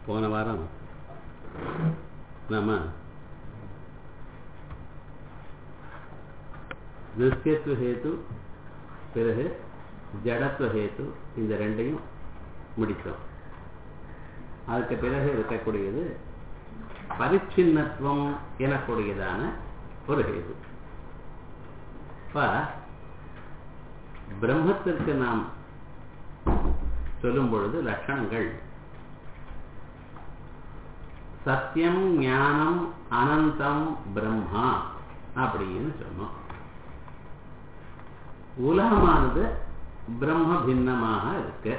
போன வாரம் நாம திருஷ்யத்துவ ஹேத்து பிறகு ஜடத்துவ ஹேத்து இந்த ரெண்டையும் முடித்தோம் அதுக்கு பிறகு இருக்கக்கூடியது பரிச்சின்னத்துவம் எனக்கூடியதான ஒரு ஹேது இப்ப பிரம்மத்திற்கு நாம் சொல்லும் பொழுது லட்சணங்கள் சத்தியம் ஞானம் அனந்தம் பிரம்மா அப்படின்னு சொன்னோம் உலகமானது பிரம்ம பின்னமாக இருக்கு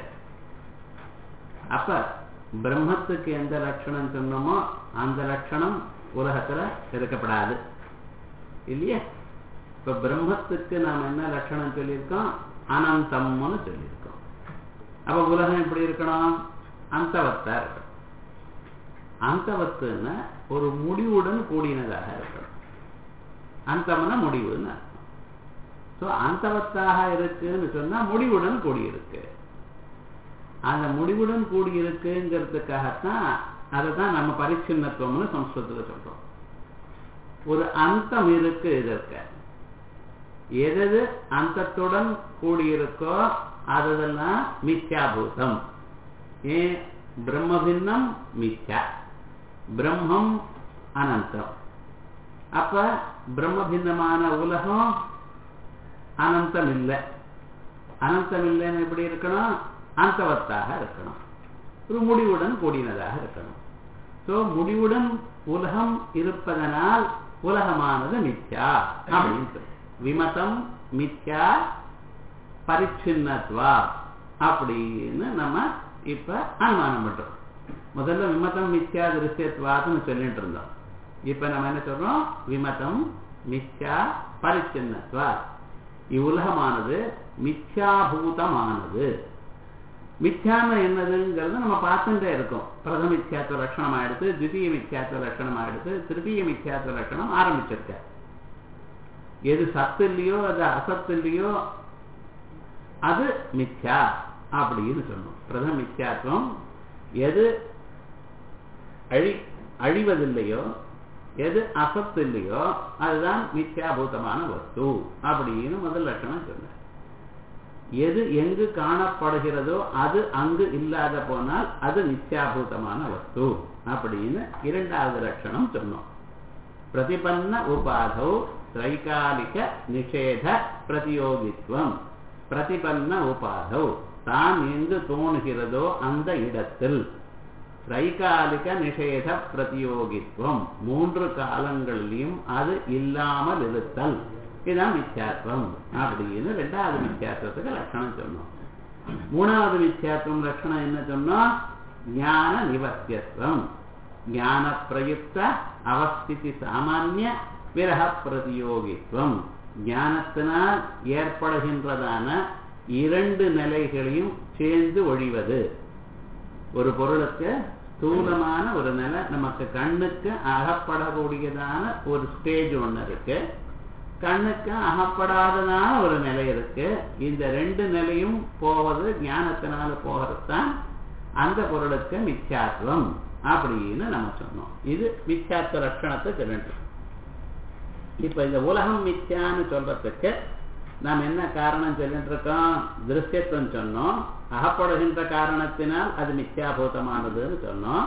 அப்ப பிரம்மத்துக்கு எந்த லட்சணம் சொன்னோமோ அந்த லட்சணம் உலகத்துல இருக்கப்படாது இல்லையா இப்ப பிரம்மத்துக்கு நாம் என்ன லட்சணம் சொல்லியிருக்கோம் அனந்தம்னு சொல்லியிருக்கோம் அப்ப உலகம் எப்படி இருக்கணும் அந்தவத்தா இருக்கணும் அந்தவத்துன்னா ஒரு முடிவுடன் கூடினதாக இருக்கணும் அந்தம்னா முடிவுன்னு அர்த்தம் ஸோ அந்தவத்தாக இருக்குன்னு சொன்னா முடிவுடன் கூடியிருக்கு அந்த முடிவுடன் கூடியிருக்குங்கிறதுக்காகத்தான் அதை தான் நம்ம பரிச்சின்னத்துவம்னு சம்ஸ்கிருதத்தில் சொல்றோம் ஒரு அந்தம் இருக்கு இதற்கு எது அந்தத்துடன் கூடியிருக்கோ அதெல்லாம் மித்யாபூதம் ஏன் பிரம்மபின்னம் மித்யா பிரம்மம் அனந்தம் அப்ப பிரம்மபின்னமான உலகம் அனந்தம் இல்லை அனந்தம் இல்லைன்னு எப்படி இருக்கணும் அந்தவத்தாக இருக்கணும் ஒரு முடிவுடன் கூடினதாக இருக்கணும் ஸோ முடிவுடன் உலகம் இருப்பதனால் உலகமானது மித்யா அப்படின்னு விமதம் மித்யா பரிச்சின்னத்வா அப்படின்னு நம்ம இப்ப அனுமானம் பண்றோம் முதல்ல விமதம் மித்யா திருஷ்யத்வாதுன்னு சொல்லிட்டு இருந்தோம் இப்ப நம்ம என்ன சொல்றோம் விமதம் மித்யா பரிச்சின்னத்வா இவ்வுலகமானது மித்யாபூதமானது மித்யான்னு என்னதுங்கிறது நம்ம பார்த்துட்டே இருக்கோம் பிரதம மித்யாத்துவ லட்சணம் ஆயிடுத்து திவிய மித்யாத்துவ லட்சணம் ஆயிடுத்து திருத்தீய மித்யாத்துவ லட்சணம் ஆரம்பிச்சிருக்க எது சத்து இல்லையோ அது அசத்து இல்லையோ அது மித்யா அப்படின்னு சொன்னோம் பிரதம மித்யாத்துவம் எது அழி அழிவதில்லையோ எது அசத்து இல்லையோ அதுதான் மித்யாபூதமான வஸ்து அப்படின்னு முதல் லட்சணம் சொன்னேன் எது எங்கு காணப்படுகிறதோ அது அங்கு இல்லாத போனால் அது நித்யாபூதமான வஸ்து அப்படின்னு இரண்டாவது லட்சணம் சொன்னோம் பிரதிபன்ன உபாதௌ திரைகாலிக நிஷேத பிரதியோகித்துவம் பிரதிபன்ன உபாதௌ தான் எங்கு தோணுகிறதோ அந்த இடத்தில் திரைகாலிக நிஷேத பிரதியோகித்துவம் மூன்று காலங்களிலும் அது இல்லாமல் இருத்தல் இதுதான் மித்யாத்வம் அப்படின்னு ரெண்டாவது மித்யாத்வத்துக்கு லட்சணம் சொன்னோம் மூணாவது மித்யாத்வம் லட்சணம் என்ன சொன்னோம் ஞான நிவர்த்தியத்துவம் ஞான பிரயுக்த அவஸ்திதி சாமானிய விரக பிரதியோகித்துவம் ஞானத்தினால் ஏற்படுகின்றதான இரண்டு நிலைகளையும் சேர்ந்து ஒழிவது ஒரு பொருளுக்கு ஸ்தூலமான ஒரு நிலை நமக்கு கண்ணுக்கு அகப்படக்கூடியதான ஒரு ஸ்டேஜ் ஒன்று இருக்கு கண்ணுக்கு அகப்படாததான ஒரு நிலை இருக்கு இந்த ரெண்டு நிலையும் போவது ஞானத்தினால போகிறது தான் அந்த பொருளுக்கு மித்யாத்துவம் அப்படின்னு நம்ம சொன்னோம் இது மித்யாத்துவ லட்சணத்துக்கு ரெண்டு இப்ப இந்த உலகம் மித்யான்னு சொல்றதுக்கு நாம் என்ன காரணம் சொல்லிட்டு இருக்கோம் திருஷ்யத்துவம் சொன்னோம் அகப்படுகின்ற காரணத்தினால் அது மித்யாபூதமானதுன்னு சொன்னோம்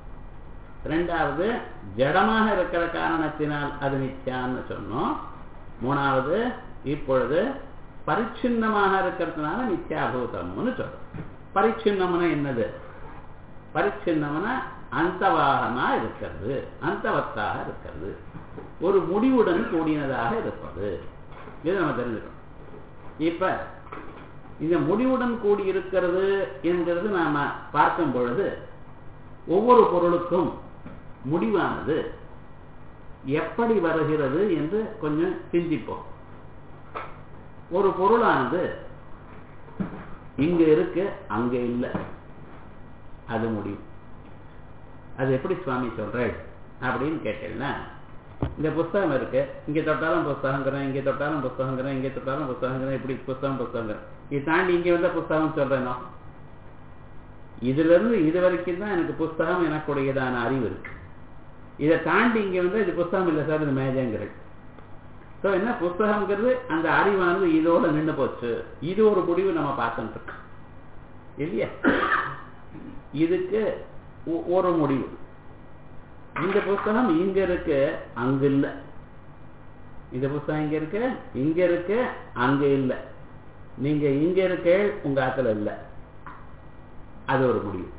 ரெண்டாவது ஜடமாக இருக்கிற காரணத்தினால் அது மித்யான்னு சொன்னோம் மூணாவது இப்பொழுது பரிச்சின்னமாக இருக்கிறதுனால மித்யாபூதம்னு சொல்றோம் பரிச்சின்னம்னா என்னது பரிச்சின்னம்னா அந்தவாகனா இருக்கிறது அந்தவத்தாக இருக்கிறது ஒரு முடிவுடன் கூடினதாக இருப்பது இது நம்ம தெரிஞ்சுக்கணும் இப்ப இந்த முடிவுடன் கூடி இருக்கிறது என்கிறது நாம பார்க்கும் பொழுது ஒவ்வொரு பொருளுக்கும் முடிவானது எப்படி வருகிறது என்று கொஞ்சம் சிந்திப்போம் ஒரு பொருளானது இங்க இருக்கு அங்க இல்லை அது முடிவு அது எப்படி சுவாமி சொல்ற அப்படின்னு கேட்டேன்னா இந்த புஸ்தகம் இருக்கு இங்க தொட்டாலும் புஸ்தகங்கிறேன் இங்க தொட்டாலும் புஸ்தகங்கிறேன் இங்க தொட்டாலும் புஸ்தகங்கிறேன் இப்படி புஸ்தகம் புஸ்தகம் இது தாண்டி இங்க வந்த புஸ்தகம் சொல்றேனோ இதுல இருந்து இது வரைக்கும் தான் எனக்கு புஸ்தகம் எனக்குடையதான அறிவு இருக்கு இதை தாண்டி இங்க வந்து இது புஸ்தகம் இல்லை சார் இது மேஜங்கிறது ஸோ என்ன புஸ்தகம்ங்கிறது அந்த அறிவானது இதோட நின்று போச்சு இது ஒரு முடிவு நம்ம பார்த்துட்டு இருக்கோம் இல்லையா இதுக்கு ஒ- ஒரு முடிவு இந்த புஸ்தகம் இங்க இருக்கு அங்க இல்ல இந்த புஸ்தகம் இங்க இருக்கு இங்க இருக்கு அங்க இல்ல நீங்க இங்க இருக்க உங்க ஆத்துல இல்ல அது ஒரு முடிவு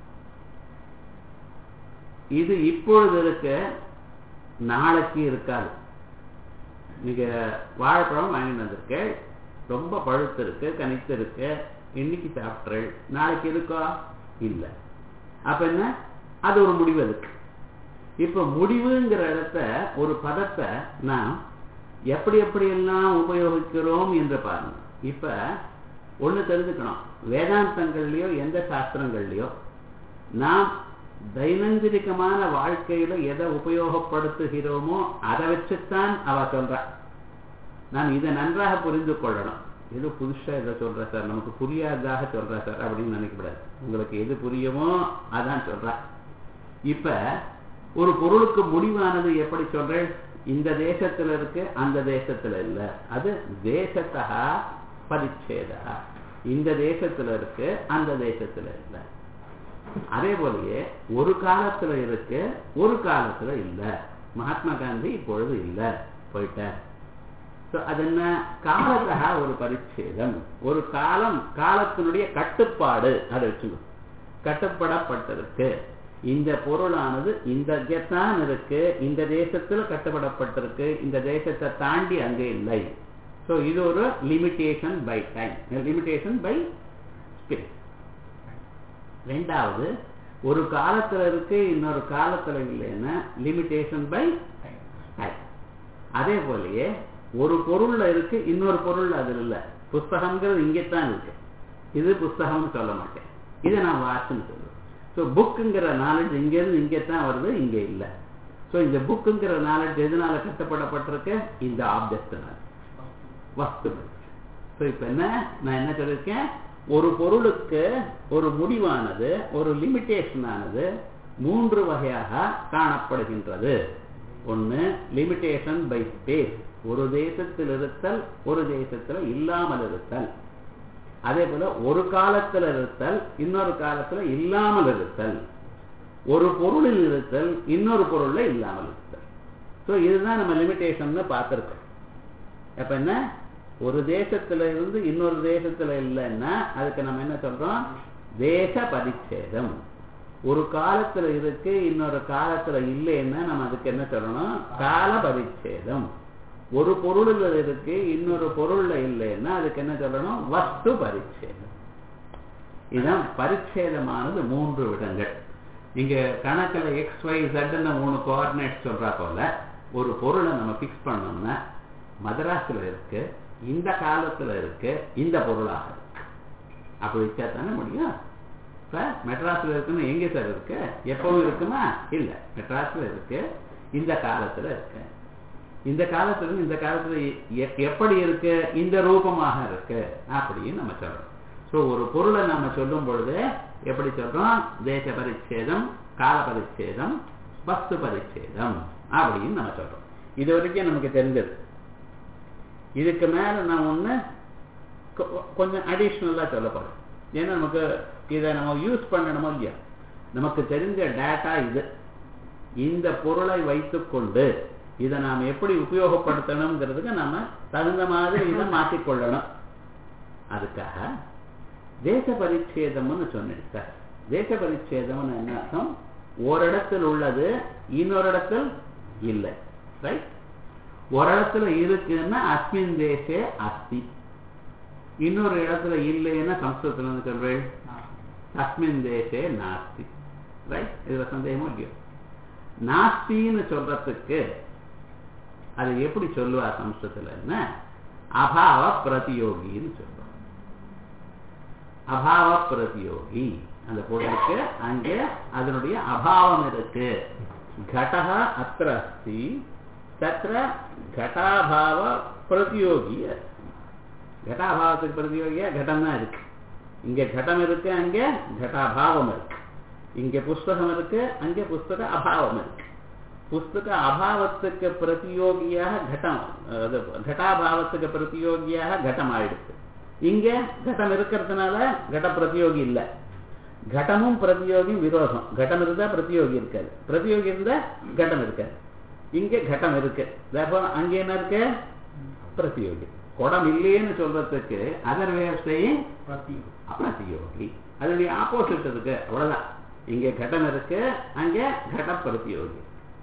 இது இப்பொழுது இருக்க நாளைக்கு இருக்காது நீங்க வாழைப்பழம் வாங்கிட்டு வந்திருக்க ரொம்ப பழுத்து இருக்கு கனித்து இருக்கு இன்னைக்கு சாப்பிட்றேன் நாளைக்கு இருக்கா இல்ல அப்ப என்ன அது ஒரு முடிவு அதுக்கு இப்ப முடிவுங்கிற இடத்த ஒரு பதத்தை நாம் எப்படி எப்படி எல்லாம் உபயோகிக்கிறோம் என்று பாருங்க இப்ப ஒண்ணு தெரிஞ்சுக்கணும் வேதாந்தங்கள்லயோ எந்த சாஸ்திரங்கள்லயோ நாம் தைனந்திரிகமான வாழ்க்கையில எதை உபயோகப்படுத்துகிறோமோ அதை வச்சுத்தான் அவ சொல்றா நாம் இதை நன்றாக புரிந்து கொள்ளணும் ஏதோ புதுசா இதை சொல்ற சார் நமக்கு புரியாததாக சொல்ற சார் அப்படின்னு நினைக்கக்கூடாது உங்களுக்கு எது புரியுமோ அதான் சொல்றா இப்ப ஒரு பொருளுக்கு முடிவானது எப்படி சொல்றேன் இந்த தேசத்துல இருக்கு அந்த தேசத்துல இல்ல அது தேசத்தா பரிச்சேதா இந்த தேசத்துல இருக்கு அந்த தேசத்துல இல்ல அதே போலயே ஒரு காலத்துல இருக்கு ஒரு காலத்துல இல்ல மகாத்மா காந்தி இப்பொழுது இல்ல போயிட்டார் So, அது என்ன காலத்தக ஒரு பரிச்சேதம் ஒரு காலம் காலத்தினுடைய கட்டுப்பாடு அதை வச்சுக்கணும் கட்டுப்படப்பட்டிருக்கு இந்த பொருளானது இந்த தான் இருக்கு இந்த தேசத்துல கட்டுப்படப்பட்டிருக்கு இந்த தேசத்தை தாண்டி அங்கே இல்லை சோ இது ஒரு limitation by time limitation by space ரெண்டாவது ஒரு காலத்துல இருக்கு இன்னொரு காலத்துல இல்லைன்னா லிமிட்டேஷன் பை டைம் அதே போலயே ஒரு பொருள்ல இருக்கு இன்னொரு பொருள் அதுல இல்ல புஸ்தகம்ங்கிறது இங்கத்தான் இருக்கு இது புஸ்தகம்னு சொல்ல மாட்டேன் இதை நான் வாட்ச்னு சொல்லுவேன் ஸோ புக்குங்கிற நாலேஜ் இங்கேருந்து இங்கே தான் வருது இங்கே இல்லை ஸோ இந்த புக்குங்கிற நாலேஜ் எதனால கட்டப்படப்பட்டிருக்கு இந்த ஆப்ஜெக்ட்னால வஸ்து ஸோ இப்போ என்ன நான் என்ன சொல்லியிருக்கேன் ஒரு பொருளுக்கு ஒரு முடிவானது ஒரு லிமிட்டேஷன் ஆனது மூன்று வகையாக காணப்படுகின்றது ஒன்று லிமிட்டேஷன் பை ஸ்பேஸ் ஒரு தேசத்தில் இருத்தல் ஒரு தேசத்தில் இல்லாமல் இருத்தல் அதே போல ஒரு காலத்தில் இருத்தல் இன்னொரு காலத்துல இல்லாமல் இருத்தல் ஒரு பொருளில் இருத்தல் இன்னொரு பொருள்ல இல்லாமல் இருத்தல் ஸோ இதுதான் நம்ம லிமிட்டேஷன் பார்த்துருக்கோம் அப்ப என்ன ஒரு தேசத்துல இருந்து இன்னொரு தேசத்துல இல்லைன்னா அதுக்கு நம்ம என்ன சொல்றோம் தேச பரிச்சேதம் ஒரு காலத்துல இருக்கு இன்னொரு காலத்துல இல்லைன்னா நம்ம அதுக்கு என்ன சொல்லணும் கால பரிச்சேதம் ஒரு பொருளில் இருக்கு இன்னொரு பொருள்ல இல்லைன்னா அதுக்கு என்ன சொல்லணும் வஸ்து பரிச்சேதம் இதுதான் பரிச்சேதமானது மூன்று விடங்கள் இங்க கணக்குல எக்ஸ் ஒய் ஜெட்னு மூணு கோஆர்டினேட் சொல்றா போல ஒரு பொருளை நம்ம பிக்ஸ் பண்ணோம்னா மதராஸ்ல இருக்கு இந்த காலத்துல இருக்கு இந்த பொருளாக இருக்கு அப்படி வச்சா தானே முடியும் இப்ப மெட்ராஸ்ல இருக்குன்னு எங்க சார் இருக்கு எப்பவும் இருக்குமா இல்ல மெட்ராஸ்ல இருக்கு இந்த காலத்துல இருக்கு இந்த காலத்துல இந்த காலத்துல எ- எப்படி இருக்கு இந்த ரூபமாக இருக்கு அப்படின்னு நம்ம சொல்றோம் சோ ஒரு பொருளை நாம சொல்லும் பொழுது எப்படி சொல்றோம் தேச பரிச்சேதம் கால பரிச்சேதம் வஸ்து பரிச்சேதம் அப்படின்னு நம்ம சொல்றோம் இது வரைக்கும் நமக்கு தெரிஞ்சது இதுக்கு மேல நான் ஒண்ணு கொ- கொஞ்சம் அடிஷ்னலா சொல்ல போறேன் ஏன்னா நமக்கு இதை நம்ம யூஸ் பண்ணணுமோ இல்லையா நமக்கு தெரிஞ்ச டேட்டா இது இந்த பொருளை வைத்துக்கொண்டு இதை நாம் எப்படி உபயோகப்படுத்தணுங்கிறதுக்கு நாம தகுந்த மாதிரி இதை மாற்றிக்கொள்ளணும் அதுக்காக தேச பரிச்சேதம்னு சொன்னேன் சார் தேச பரிச்சேதம்னு என்ன அர்த்தம் ஒரு இடத்தில் உள்ளது இன்னொரு இடத்தில் இல்லை ரைட் ஒரு இடத்துல இருக்குன்னா அஸ்மின் தேசே அஸ்தி இன்னொரு இடத்துல இல்லைன்னா சம்ஸ்கிருதத்துல வந்து சொல்றேன் அஸ்மின் தேசே நாஸ்தி ரைட் இதுல சந்தேகமும் இல்லையோ நாஸ்தின்னு சொல்றதுக்கு அது எப்படி சொல்லுவா சம்ஸ்கிருதத்துல அபாவ பிரதியோகின்னு சொல்லுவாங்க அபாவ பிரதியோகி அந்த பொருளுக்கு அங்கே அதனுடைய அபாவம் இருக்கு கடக அத்திர அஸ்தி தத்திர கட்டாபாவ பிரதியோகி அஸ்தி கட்டாபாவத்துக்கு பிரதியோகியா கடம் தான் இருக்கு இங்க கடம் இருக்கு அங்கே கட்டாபாவம் இருக்கு இங்க புஸ்தகம் இருக்கு அங்கே புஸ்தக அபாவம் இருக்கு புஸ்தக அபாவத்துக்கு பிரதியோகியாக கட்டம் அது கட்டாபாவத்துக்கு பிரதியோகியாக கட்டம் ஆயிடுச்சு இங்க கட்டம் இருக்கிறதுனால கட பிரதியோகி இல்லை கடமும் பிரதியோகியும் விரோதம் கட்டம் இருந்தா பிரதியோகி இருக்காது பிரதியோகி இருந்தா கட்டம் இருக்காது இங்க கட்டம் இருக்கு therefore அங்க என்ன இருக்கு பிரதியோகி குடம் இல்லையேன்னு சொல்றதுக்கு அதர் வே ஆஃப் சேயிங் பிரதியோகி அதனுடைய ஆப்போசிட் இருக்கு அவ்வளவுதான் இங்க கட்டம் இருக்கு அங்க கட பிரதியோகி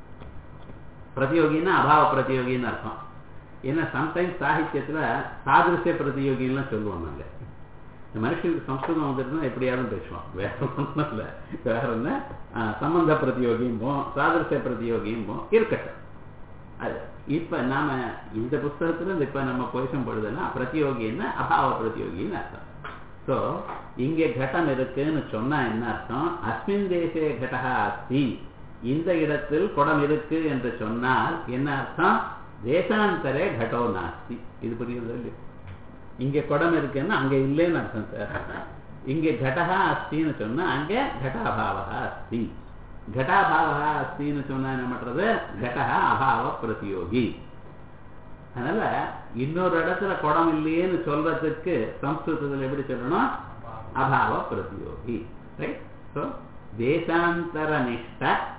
பிரதியோகின்னா அபாவ பிரதியோகின்னு அர்த்தம் ஏன்னா சம்டைம்ஸ் சாகித்யத்துல சாதிருஷ்ய பிரதியோகின்லாம் சொல்லுவோம் நாங்க இந்த மனுஷனுக்கு சம்ஸ்கிருதம் வந்துட்டுனா எப்படியாவது பேசுவான் வேற ஒன்றும் இல்லை வேற என்ன ஆஹ், சம்பந்த பிரதியோகியும்போம் சாதிருஷ்ய பிரதியோகியும்போம் இருக்கட்டும் அது இப்ப நாம இந்த புஸ்தகத்துல இந்த இப்ப நம்ம பேசும் பொழுதுன்னா பிரதியோகின்னா அபாவ பிரதியோகின்னு அர்த்தம் சோ இங்க கட்டம் இருக்குன்னு சொன்னா என்ன அர்த்தம் அஸ்மின் தேசே கடகா அஸ்தி இந்த இடத்தில் குடம் இருக்கு என்று சொன்னால் என்ன அர்த்தம் தேசாந்தரே கடோ நாஸ்தி இது புரியுது இல்லையா இங்க குடம் இருக்குன்னா அங்க இல்லைன்னு அர்த்தம் சார் இங்க கடகா அஸ்தின்னு சொன்னா அங்க கட்டாபாவா அஸ்தி கட்டாபாவா அஸ்தின்னு சொன்னா என்ன பண்றது கடகா அபாவ பிரதியோகி அதனால இன்னொரு இடத்துல குடம் இல்லையேன்னு சொல்றதுக்கு சம்ஸ்கிருதத்தில் எப்படி சொல்லணும் அபாவ பிரதியோகி ரைட் ஸோ தேசாந்தர நிஷ்ட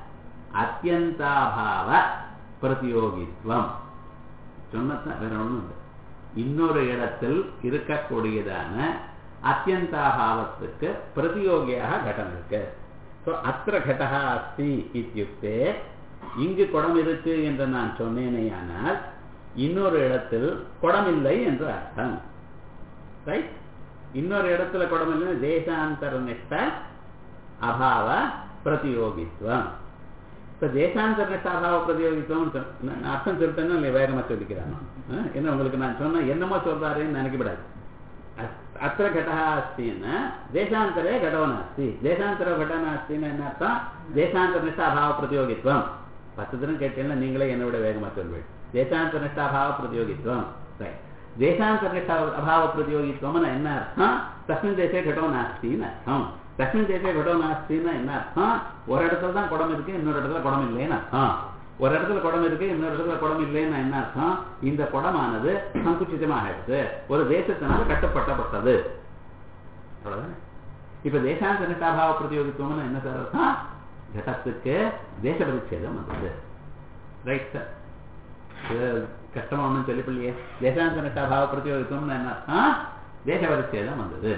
அத்தியந்தாபாவ பிரதியோகித்வம் சொன்னதான் வேற ஒண்ணும் இல்லை இன்னொரு இடத்தில் இருக்கக்கூடியதான அத்தியந்தாபாவத்துக்கு பிரதியோகியாக கடம் இருக்கு ஸோ அத்திர கடகா அஸ்தி இத்தியுக்தே இங்கு குடம் இருக்கு என்று நான் சொன்னேனேயானால் இன்னொரு இடத்தில் குடம் இல்லை என்று அர்த்தம் ரைட் இன்னொரு இடத்துல குடம் இல்லை தேசாந்தர நிஷ்ட அபாவ பிரதியோகித்வம் இப்ப தேசாந்தர நிஷ்ட அபாவ பிரதியோகித்துவம் சொ- நான் அர்த்தம் சொல்லிட்டேன்னா இல்லை வேகமா சொல்லிக்கிறானோ அஹ், என்ன உங்களுக்கு நான் சொன்ன என்னமோ சொல்றாருன்னு நினைக்கப்படாது அத்- அத்திர கடா அஸ்தின்னா தேசாந்தரே கடோ நாஸ்தி தேசாந்தர கடோ நாஸ்தின்னு என்ன அர்த்தம் தேசாந்தர நிஷ்ட அபாவ பிரதியோகித்வம் பத்து தினம் கேட்டீங்கன்னா நீங்களே என்னை விட வேகமா சொல்வீங்க தேசாந்தர நிஷ்ட அபாவ பிரதியோகித்வம் ரைட் தேசாந்தர நிஷ்ட அபாவ பிரதியோகித்வம்னு என்ன அர்த்தம் தஸ்மின் தேசே கடோ நாஸ்தின்னு அர்த்தம் தஸ்மின் தேசே கடோ நாஸ்தின்னா என்ன அர்த்தம் ஒரு இடத்துல தான் குடம் இருக்கு இன்னொரு இடத்துல குடம் இல்லைன்னு அர்த்தம் ஒரு இடத்துல குடம் இருக்கு இன்னொரு இடத்துல குடம் இல்லைன்னு என்ன அர்த்தம் இந்த குடமானது சங்குச்சிதமாகிடுது ஒரு தேசத்தினால கட்டுப்பட்டப்பட்டது அவ்வளவுதானே இப்ப தேசாந்த நிஷ்டாபாவ பிரதியோகித்துவம்னு என்ன சார் அர்த்தம் கடத்துக்கு தேச பரிச்சேதம் வந்தது ரைட் சார் இது கஷ்டமா ஒன்றும் சொல்லிப்பிள்ளையே தேசாந்த நிஷ்டாபாவ பிரதியோகித்துவம்னு என்ன அர்த்தம் தேச பரிச்சேதம் வந்தது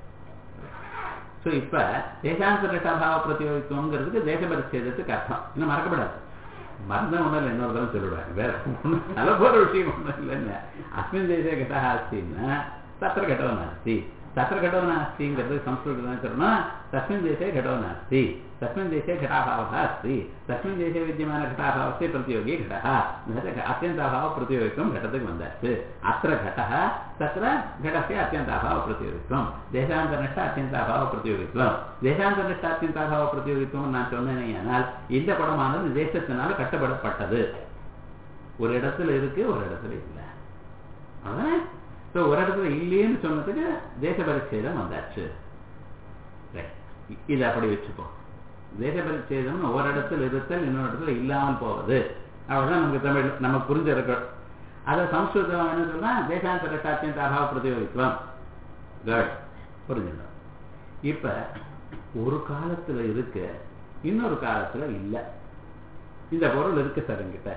ஸோ இப்ப தேசாந்த நிஷ்டாபாவ பிரதியோகித்துவங்கிறதுக்கு தேச பரிச்சேதத்துக்கு அர்த்தம் இன்னும் மறக்கப்படாது மறந்த ஒன்றும் இல்லை இன்னொரு தரம் சொல்லிவிடுவாங்க வேற ஒன்றும் நல்ல போற விஷயம் ஒன்றும் இல்லைன்னு அஸ்மின் தேசே கட்டா அஸ்தின்னா தத்திர கடோ நாஸ்தி தத்திர கடோ நாஸ்திங்கிறது சம்ஸ்கிருதம் சொல்லணும் தஸ்மின் தேசே கடோ நாஸ்தி தஸ்மின் தேசே घटाभावः अस्ति तस्मिन् देशे विद्यमानघटाभावस्य प्रतियोगी घटः अत्यन्ताभाव प्रतियोगित्वं घटத்துக்கு வந்தாச்சு अत्र घटः तत्र घटस्य अत्यन्ताभाव प्रतियोगित्वं தேசாந்தரநிஷ்ட அத்தியந்தாபாவ பிரதியோகித்துவம் தேசாந்தரநிஷ்ட அத்தியந்தாபாவ பிரதியோகித்துவம் நான் சொன்னேனால் இந்த படமானது தேசத்தினால கட்டப்படப்பட்டது ஒரு இடத்துல இருக்கு ஒரு இடத்துல இல்லை அவ்வளவுதானே ஸோ ஒரு இடத்துல இல்லையேன்னு சொன்னதுக்கு தேச பரிச்சேதம் வந்தாச்சு Right. இ- இதை அப்படி வச்சுப்போம் தேச பரிச்சேதம்னு ஒரு இடத்துல இருத்தல் இன்னொரு இடத்துல இல்லாமல் போவது அவ்வளவுதான் நமக்கு தமிழ் நமக்கு புரிஞ்சிருக்கும் அதை சம்ஸ்கிருதம் என்ன சொன்னா தேசாந்தர சாத்தியந்த அபாவ பிரதியோகித்துவம் குட் புரிஞ்சுக்கணும் இப்ப ஒரு காலத்துல இருக்கு இன்னொரு காலத்துல இல்ல இந்த பொருள் இருக்கு சார் என்கிட்ட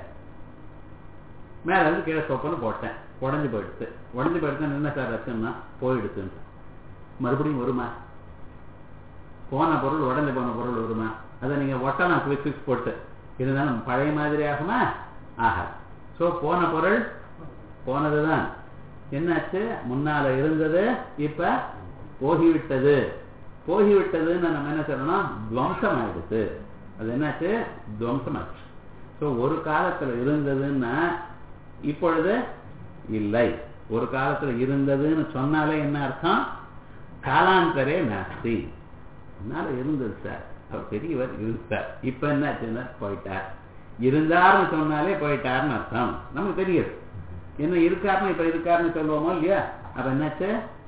மேல இருந்து கீழே சொப்பன்னு போட்டேன் உடஞ்சு போயிடுத்து உடஞ்சு போயிடுத்து என்ன சார் ரசம்னா போயிடுத்துன்னு மறுபடியும் வருமா போன பொருள் உடஞ்சு போன பொருள் வருமா அதை நீங்க ஒட்டலாம் குவிக் குவிக் போட்டு இருந்தாலும் பழைய மாதிரி ஆகுமா ஆகாது ஸோ போன பொருள் போனதுதான் என்னாச்சு முன்னால இருந்தது இப்ப போகிவிட்டது போகிவிட்டதுன்னு நம்ம என்ன சொல்லணும் துவம்சம் ஆயிடுச்சு அது என்னாச்சு துவம்சமாச்சு ஸோ ஒரு காலத்துல இருந்ததுன்னா இப்பொழுது இல்லை ஒரு காலத்துல இருந்ததுன்னு சொன்னாலே என்ன அர்த்தம் காலாந்தரே நாஸ்தி முன்னால இருந்தது சார் அவர் பெரியவர் இருந்தார் இப்ப என்னாச்சுன்னா போயிட்டார் இருந்தார்னு சொன்னாலே போயிட்டார்னு அர்த்தம் நமக்கு தெரியுது என்ன இருக்காருன்னு இப்ப இருக்காருன்னு சொல்லுவோமோ இல்லையா அப்ப என்னாச்சு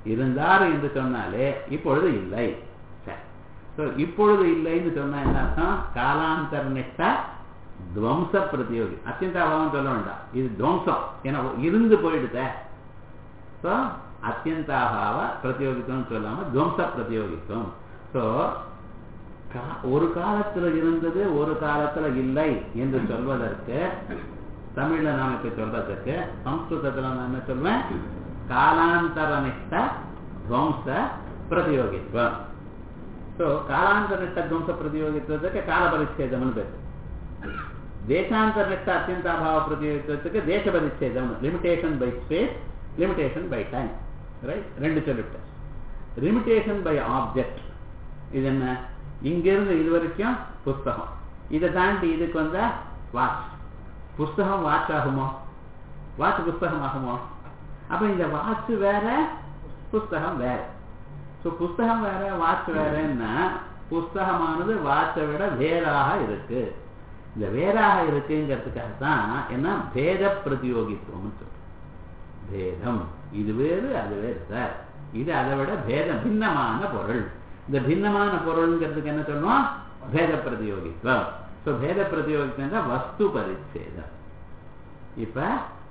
இருந்தார் என்று சொன்னாலே இப்பொழுது இல்லை சரி ஸோ இப்பொழுது இல்லைன்னு சொன்னா என்ன அர்த்தம் காலாந்தர்னிட்ட துவம்ச பிரதியோகி அத்தியந்தாபாவம் சொல்ல வேண்டாம் இது துவம்சம் ஏன்னா இருந்து போயிடுத ஸோ அத்தியந்தாபாவ பிரதியோகித்துவம் சொல்லாம துவம்ச பிரதியோகித்துவம் ஸோ ஒரு காலத்துல இருந்தது ஒரு காலத்துல இல்லை என்று சொல்வதற்கு தமிழ்ல நான் இப்ப சொல்றதுக்கு சம்ஸ்கிருதத்துல நான் என்ன சொல்வேன் காலாந்தரனிஷ்ட துவம்ச பிரதியோகித்துவம் ஸோ காலாந்தரனிஷ்ட துவம்ச பிரதியோகித்துவத்துக்கு கால பரிச்சேதம்னு பேரு தேசாந்தரனிஷ்ட அத்தியந்தாபாவ பிரதியோகித்துவத்துக்கு தேச பரிச்சேதம் limitation by space limitation by time right ரெண்டு சொல்லிவிட்டேன் லிமிடேஷன் பை ஆப்ஜெக்ட் இது என்ன இங்கிருந்து இது வரைக்கும் புஸ்தகம் இதை தாண்டி இதுக்கு வந்தா வாட்ச் புஸ்தகம் வாட்ச் ஆகுமோ வாட்ச் புஸ்தகம் ஆகுமோ அப்ப இந்த வாட்ச் வேற புஸ்தகம் வேற ஸோ புஸ்தகம் வேற வாட்ச் வேறன்னா புஸ்தகமானது வாட்சை விட வேறாக இருக்கு இந்த வேறாக இருக்குங்கிறதுக்காக தான் என்ன பேத பிரதியோகித்துவம் சொல்றோம் பேதம் இது வேறு அது வேறு சார் இது அதை விட பேதம் பின்னமான பொருள் இந்த பின்னமான பொருள்ங்கிறதுக்கு என்ன சொல்லுவோம் பேத பிரதியோகித்துவம் ஸோ பேத பிரதியோகித்துவம் வஸ்து பரிச்சேதம் இப்ப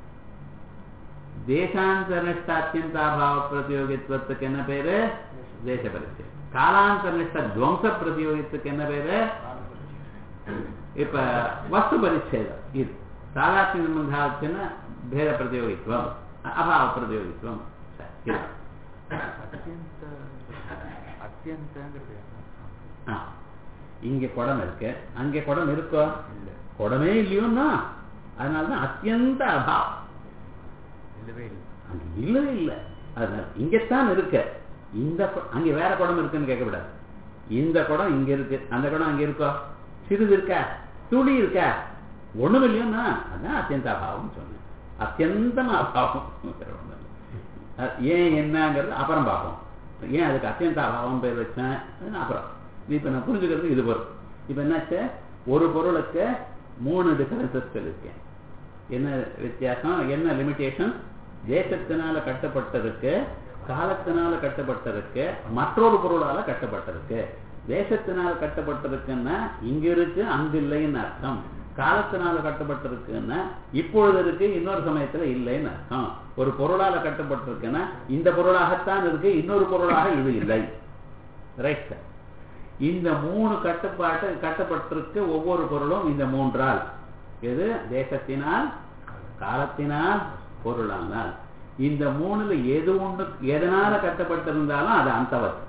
தேசாந்தரனிஷ்டாத்தியந்தாபாவ பிரதியோகித்துவத்துக்கு என்ன பேரு தேச பரிச்சேதம் காலாந்தரனிஷ்ட துவம்ச பிரதியோகித்துக்கு என்ன பேரு இப்ப வஸ்து பரிச்சேதம் இது தாதாத்மிய சம்பந்தாச்சுன்னா பேத பிரதியோகித்துவம் அபாவ பிரதியோகித்துவம் அத்தியந்த அத்தியந்தங்கிறது என்ன? இங்க குடம் இருக்கு அங்க குடம் இருக்கோ இல்ல குடமே இல்லையோன்னா அதனாலதான் அத்தியந்த அபாவம் இல்லவே இல்லை அங்க இல்லவே இல்லை அதனால இங்கத்தான் இருக்கு இந்த கு- அங்க வேற குடம் இருக்குன்னு கேட்கக்கூடாது இந்த குடம் இங்க இருக்கு அந்த குடம் அங்க இருக்கோ சிறிது இருக்கா துளி இருக்கா ஒண்ணும் இல்லையோன்னா அதான் அத்தியந்த அபாவம் சொன்னேன் அத்தியந்தமா அபாவம் வேற ஒண்ணும் இல்ல. அஹ் ஏன் என்னங்கிறது அப்புறம் பார்ப்போம் ஏன் அதுக்கு அத்தியந்த அபாவம் பேர் வச்சேன் அதுன்னு அப்புறம் இப்ப நான் புரிஞ்சுக்கிறது இது பொருள் இப்ப என்னாச்சு ஒரு பொருளுக்கு மூணு டிஃபரன்சஸ் சொல்லியிருக்கேன் என்ன வித்தியாசம் என்ன லிமிடேஷன் தேசத்தினால கட்டப்பட்டிருக்கு காலத்தினால கட்டப்பட்டிருக்கு மற்றொரு பொருளால கட்டப்பட்டிருக்கு தேசத்தினால கட்டப்பட்டிருக்குன்னா இங்க இருக்கு அங்கு இல்லைன்னு அர்த்தம் காலத்தினால கட்டப்பட்டிருக்குன்னா இப்பொழுது இருக்கு இன்னொரு சமயத்துல இல்லைன்னு அர்த்தம் ஒரு பொருளால கட்டப்பட்டிருக்குன்னா இந்த பொருளாகத்தான் இருக்கு இன்னொரு பொருளாக இது இல்லை ரைட் சார் இந்த மூணு கட்டுப்பாட்டு கட்டப்பட்டிருக்கு ஒவ்வொரு பொருளும் இந்த மூன்றால் எது தேசத்தினால் காலத்தினால் பொருளானால் இந்த மூணுல எது ஒண்ணு எதனால கட்டப்பட்டிருந்தாலும் அது அந்தவத்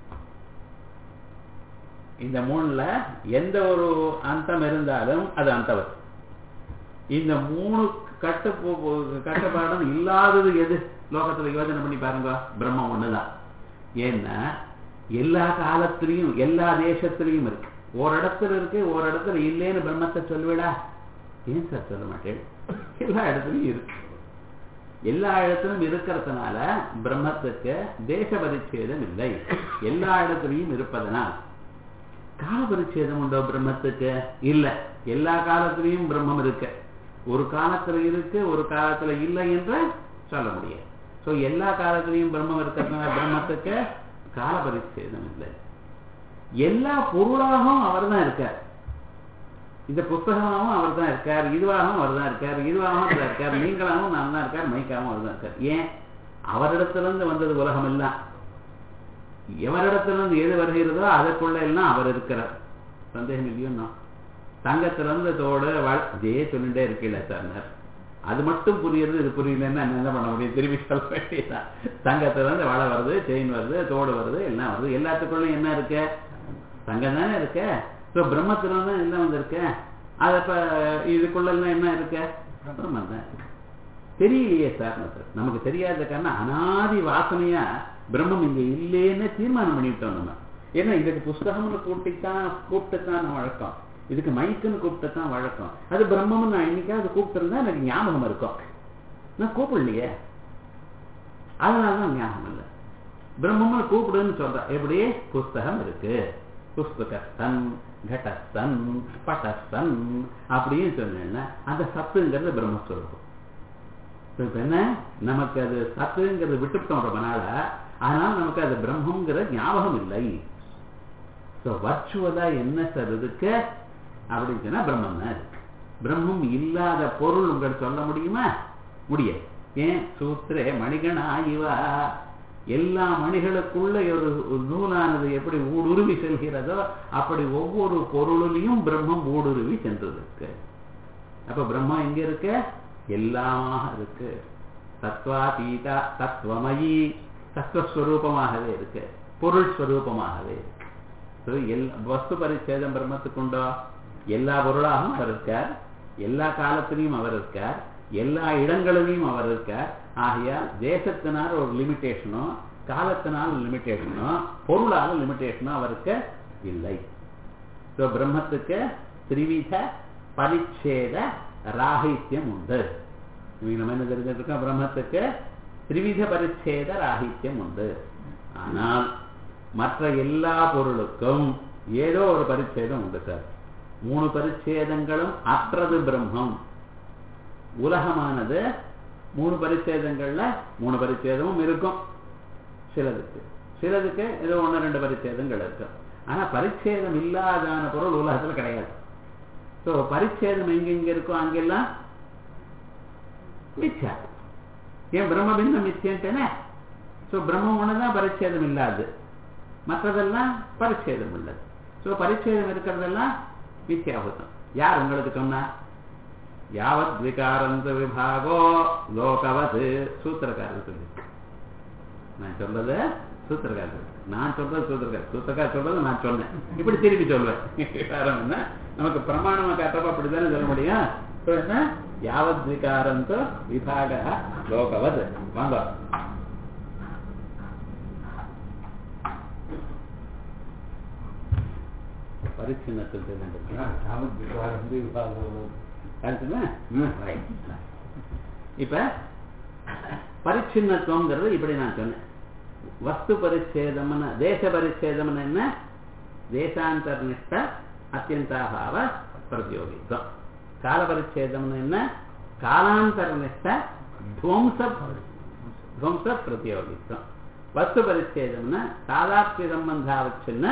இந்த மூணுல எந்த ஒரு அந்தம் இருந்தாலும் அது அந்தவத் இந்த மூணு கட்டு கட்டுப்பாடும் இல்லாதது எது லோகத்துல யோசனை பண்ணி பாருங்க பிரம்மம் ஒண்ணுதான் ஏன்னா எல்லா காலத்திலையும் எல்லா தேசத்திலையும் இருக்கு ஒரு இடத்துல இருக்கு ஒரு இடத்துல இல்லைன்னு பிரம்மத்தை சொல்லுவிடா ஏன் சார் சொல்ல மாட்டேன் எல்லா இடத்துலயும் இருக்கு எல்லா இடத்திலும் இருக்கிறதுனால பிரம்மத்துக்கு தேச பரிச்சேதம் இல்லை எல்லா இடத்துலையும் இருப்பதனால் கால பரிச்சேதம் உண்டோ பிரம்மத்துக்கு இல்ல எல்லா காலத்திலையும் பிரம்மம் இருக்கு ஒரு காலத்துல இருக்கு ஒரு காலத்துல இல்லை என்று சொல்ல முடியாது சோ எல்லா காலத்திலையும் பிரம்மம் இருக்கிறதுனால பிரம்மத்துக்கு கால பரிச்சேதம் இல்லை எல்லா பொருளாகவும் அவர் தான் இருக்கார் இந்த புஸ்தகமாகவும் அவர் தான் இருக்கார் இதுவாகவும் அவர் தான் இருக்கார் இதுவாகவும் அவர் தான் இருக்கார் நீங்களாகவும் நான் தான் இருக்கார் மைக்காகவும் அவர் தான் இருக்கார் ஏன் அவரிடத்திலிருந்து வந்தது உலகம் எல்லாம் எவரிடத்திலிருந்து எது வருகிறதோ அதற்குள்ள எல்லாம் அவர் இருக்கிறார் சந்தேகம் இல்லையோன்னா தங்கத்திலிருந்து தோடு வாழ் இதே சொல்லிட்டே இருக்கல சார் அது மட்டும் புரியுறது இது புரியலன்னா என்ன பண்ண முடியும் திருப்பி சொல்ல வேண்டியதான் தங்கத்துல இருந்து வளை வருது செயின் வருது தோடு வருது எல்லாம் வருது எல்லாத்துக்குள்ளும் என்ன இருக்கு தங்கம் தானே இருக்க ஸோ பிரம்மத்துல தான் என்ன வந்திருக்கு அது இப்ப இதுக்குள்ள எல்லாம் என்ன இருக்கு பிரம்மம் தான் இருக்கு. தெரியலையே சார் நமக்கு தெரியாத காரணம் அனாதி வாசனையா பிரம்மம் இங்க இல்லைன்னு தீர்மானம் பண்ணிவிட்டோம் நம்ம ஏன்னா இதுக்கு புஸ்தகம்னு கூப்பிட்டுத்தான் கூப்பிட்டுத்தான் வழக்கம் இதுக்கு மைக்குன்னு கூப்பிட்டுத்தான் வழக்கம் அது பிரம்மம்னு நான் இன்னைக்காவது கூப்பிட்டுருந்தா எனக்கு ஞாபகம் இருக்கும் நான் கூப்பிடலையே அதனாலதான் ஞாபகம் இல்லை பிரம்மம்னு கூப்பிடுன்னு சொல்றேன் எப்படி புஸ்தகம் இருக்கு புஸ்தகஸ்தன் கடஸ்தன் பட்டஸ்தன் அப்படின்னு சொன்னேன்னா அந்த சத்துங்கிறது பிரம்மஸ்வரூபம் இப்ப என்ன நமக்கு அது சத்துங்கிறது விட்டுட்டோம் ரொம்ப நாளா ஆனால் நமக்கு அது பிரம்மங்கிற ஞாபகம் இல்லை ஸோ வர்ச்சுவலா என்ன சார் இருக்கு அப்படின்னு சொன்னா பிரம்மம் தான் இருக்கு பிரம்மம் இல்லாத பொருள் உங்களுக்கு சொல்ல முடியுமா முடியாது ஏன் சூத்திரே மணிகணா இவா எல்லா மணிகளுக்குள்ள ஒரு ஒரு நூலானது எப்படி ஊடுருவி செல்கிறதோ அப்படி ஒவ்வொரு பொருளிலையும் பிரம்மம் ஊடுருவி சென்றிருக்கு அப்ப பிரம்மம் எங்க இருக்கு எல்லாமாக இருக்கு தத்வாதீதா தத்துவமயி தத்துவஸ்வரூபமாகவே இருக்கு பொருள் ஸ்வரூபமாகவே இருக்கு So, எல்- வஸ்து பரிச்சேதம் பிரம்மத்துக்கு உண்டோ எல்லா பொருளாகவும் அவர் இருக்கார் எல்லா காலத்திலையும் அவர் இருக்கார் எல்லா இடங்களிலையும் அவர் இருக்கார் ஆகையால் தேசத்தினால் ஒரு லிமிட்டேஷனோ காலத்தினால் லிமிட்டேஷனோ பொருளால் லிமிட்டேஷனோ அவருக்கு இல்லை ஸோ பிரம்மத்துக்கு திரிவித பரிச்சேத ராகித்யம் உண்டு இவங்க நம்ம என்ன தெரிஞ்சிருக்கோம் பிரம்மத்துக்கு திரிவித பரிச்சேத ராகித்யம் உண்டு ஆனால் மற்ற எல்லா பொருளுக்கும் ஏதோ ஒரு பரிச்சேதம் உண்டு சார் மூணு பரிச்சேதங்களும் அற்றது பிரம்மம் உலகமானது மூணு பரிச்சேதங்கள்ல மூணு பரிச்சேதமும் இருக்கும் சிலதுக்கு சிலதுக்கு ஏதோ ஒன்று ரெண்டு பரிச்சேதங்கள் இருக்கும் ஆனா பரிச்சேதம் இல்லாதான பொருள் உலகத்துல கிடையாது ஸோ பரிச்சேதம் எங்கெங்க இருக்கோ அங்கெல்லாம் மிச்சா ஏன் பிரம்மபின்னம் மிச்சேன்ட்டேனே ஸோ பிரம்மம் ஒண்ணுதான் பரிச்சேதம் இல்லாது மற்றதெல்லாம் பரிச்சேதம் உள்ளது ஸோ பரிச்சேதம் இருக்கிறதெல்லாம் மித்யாபூதம் யார் உங்களுக்கு சொன்னா யாவத் விகாரந்த விபாகோ லோகவத் சூத்திரக்காரர் சொல்லி நான் சொல்றது சூத்திரக்காரர் நான் சொல்றது சூத்திரக்காரர் சூத்திரக்காரர் சொல்றது நான் சொன்னேன் இப்படி திருப்பி சொல்லுவேன் காரணம் என்ன நமக்கு பிரமாணமா காட்டப்ப அப்படித்தானே சொல்ல முடியும் So என்ன யாவத் விகாரந்தோ விபாக லோகவத் வாங்க பரிச்சின்னத்தில் இப்ப பரிச்சின்னத்துவங்கிறது இப்படி நான் சொன்னேன் வஸ்து பரிச்சேதம்னு தேச பரிச்சேதம்னு என்ன தேசாந்தர்னிஷ்ட அத்தியந்தாபாவ பிரதியோகித்வம் கால பரிச்சேதம்னு என்ன காலாந்தர்னிஷ்ட துவம்ச துவம்ச பிரதியோகித்வம் வஸ்து பரிச்சேதம்னா தாதாத்மிய சம்பந்தாவச்சுன்னா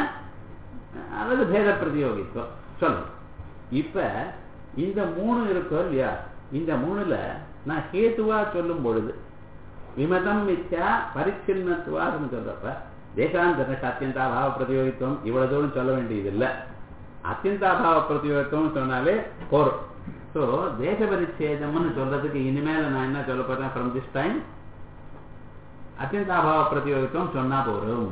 அல்லது பேத பிரதியோகித்துவம் சொல்லணும் இப்ப இந்த மூணு இருக்கோ இல்லையா இந்த மூணுல நான் ஹேத்துவா சொல்லும் பொழுது விமதம் மித்யா பரிச்சின்னத்துவான்னு சொல்றப்ப தேசாந்தர அத்தியந்தாபாவ பிரதியோகித்துவம் இவ்வளவு தூரம் சொல்ல வேண்டியது இல்லை அத்தியந்தாபாவ பிரதியோகித்துவம் சொன்னாலே போறோம் ஸோ தேச பரிச்சேதம்னு சொல்றதுக்கு இனிமேல நான் என்ன சொல்ல போறேன் ஃப்ரம் திஸ் டைம் அத்தியந்தாபாவ பிரதியோகித்துவம் சொன்னா போறோம்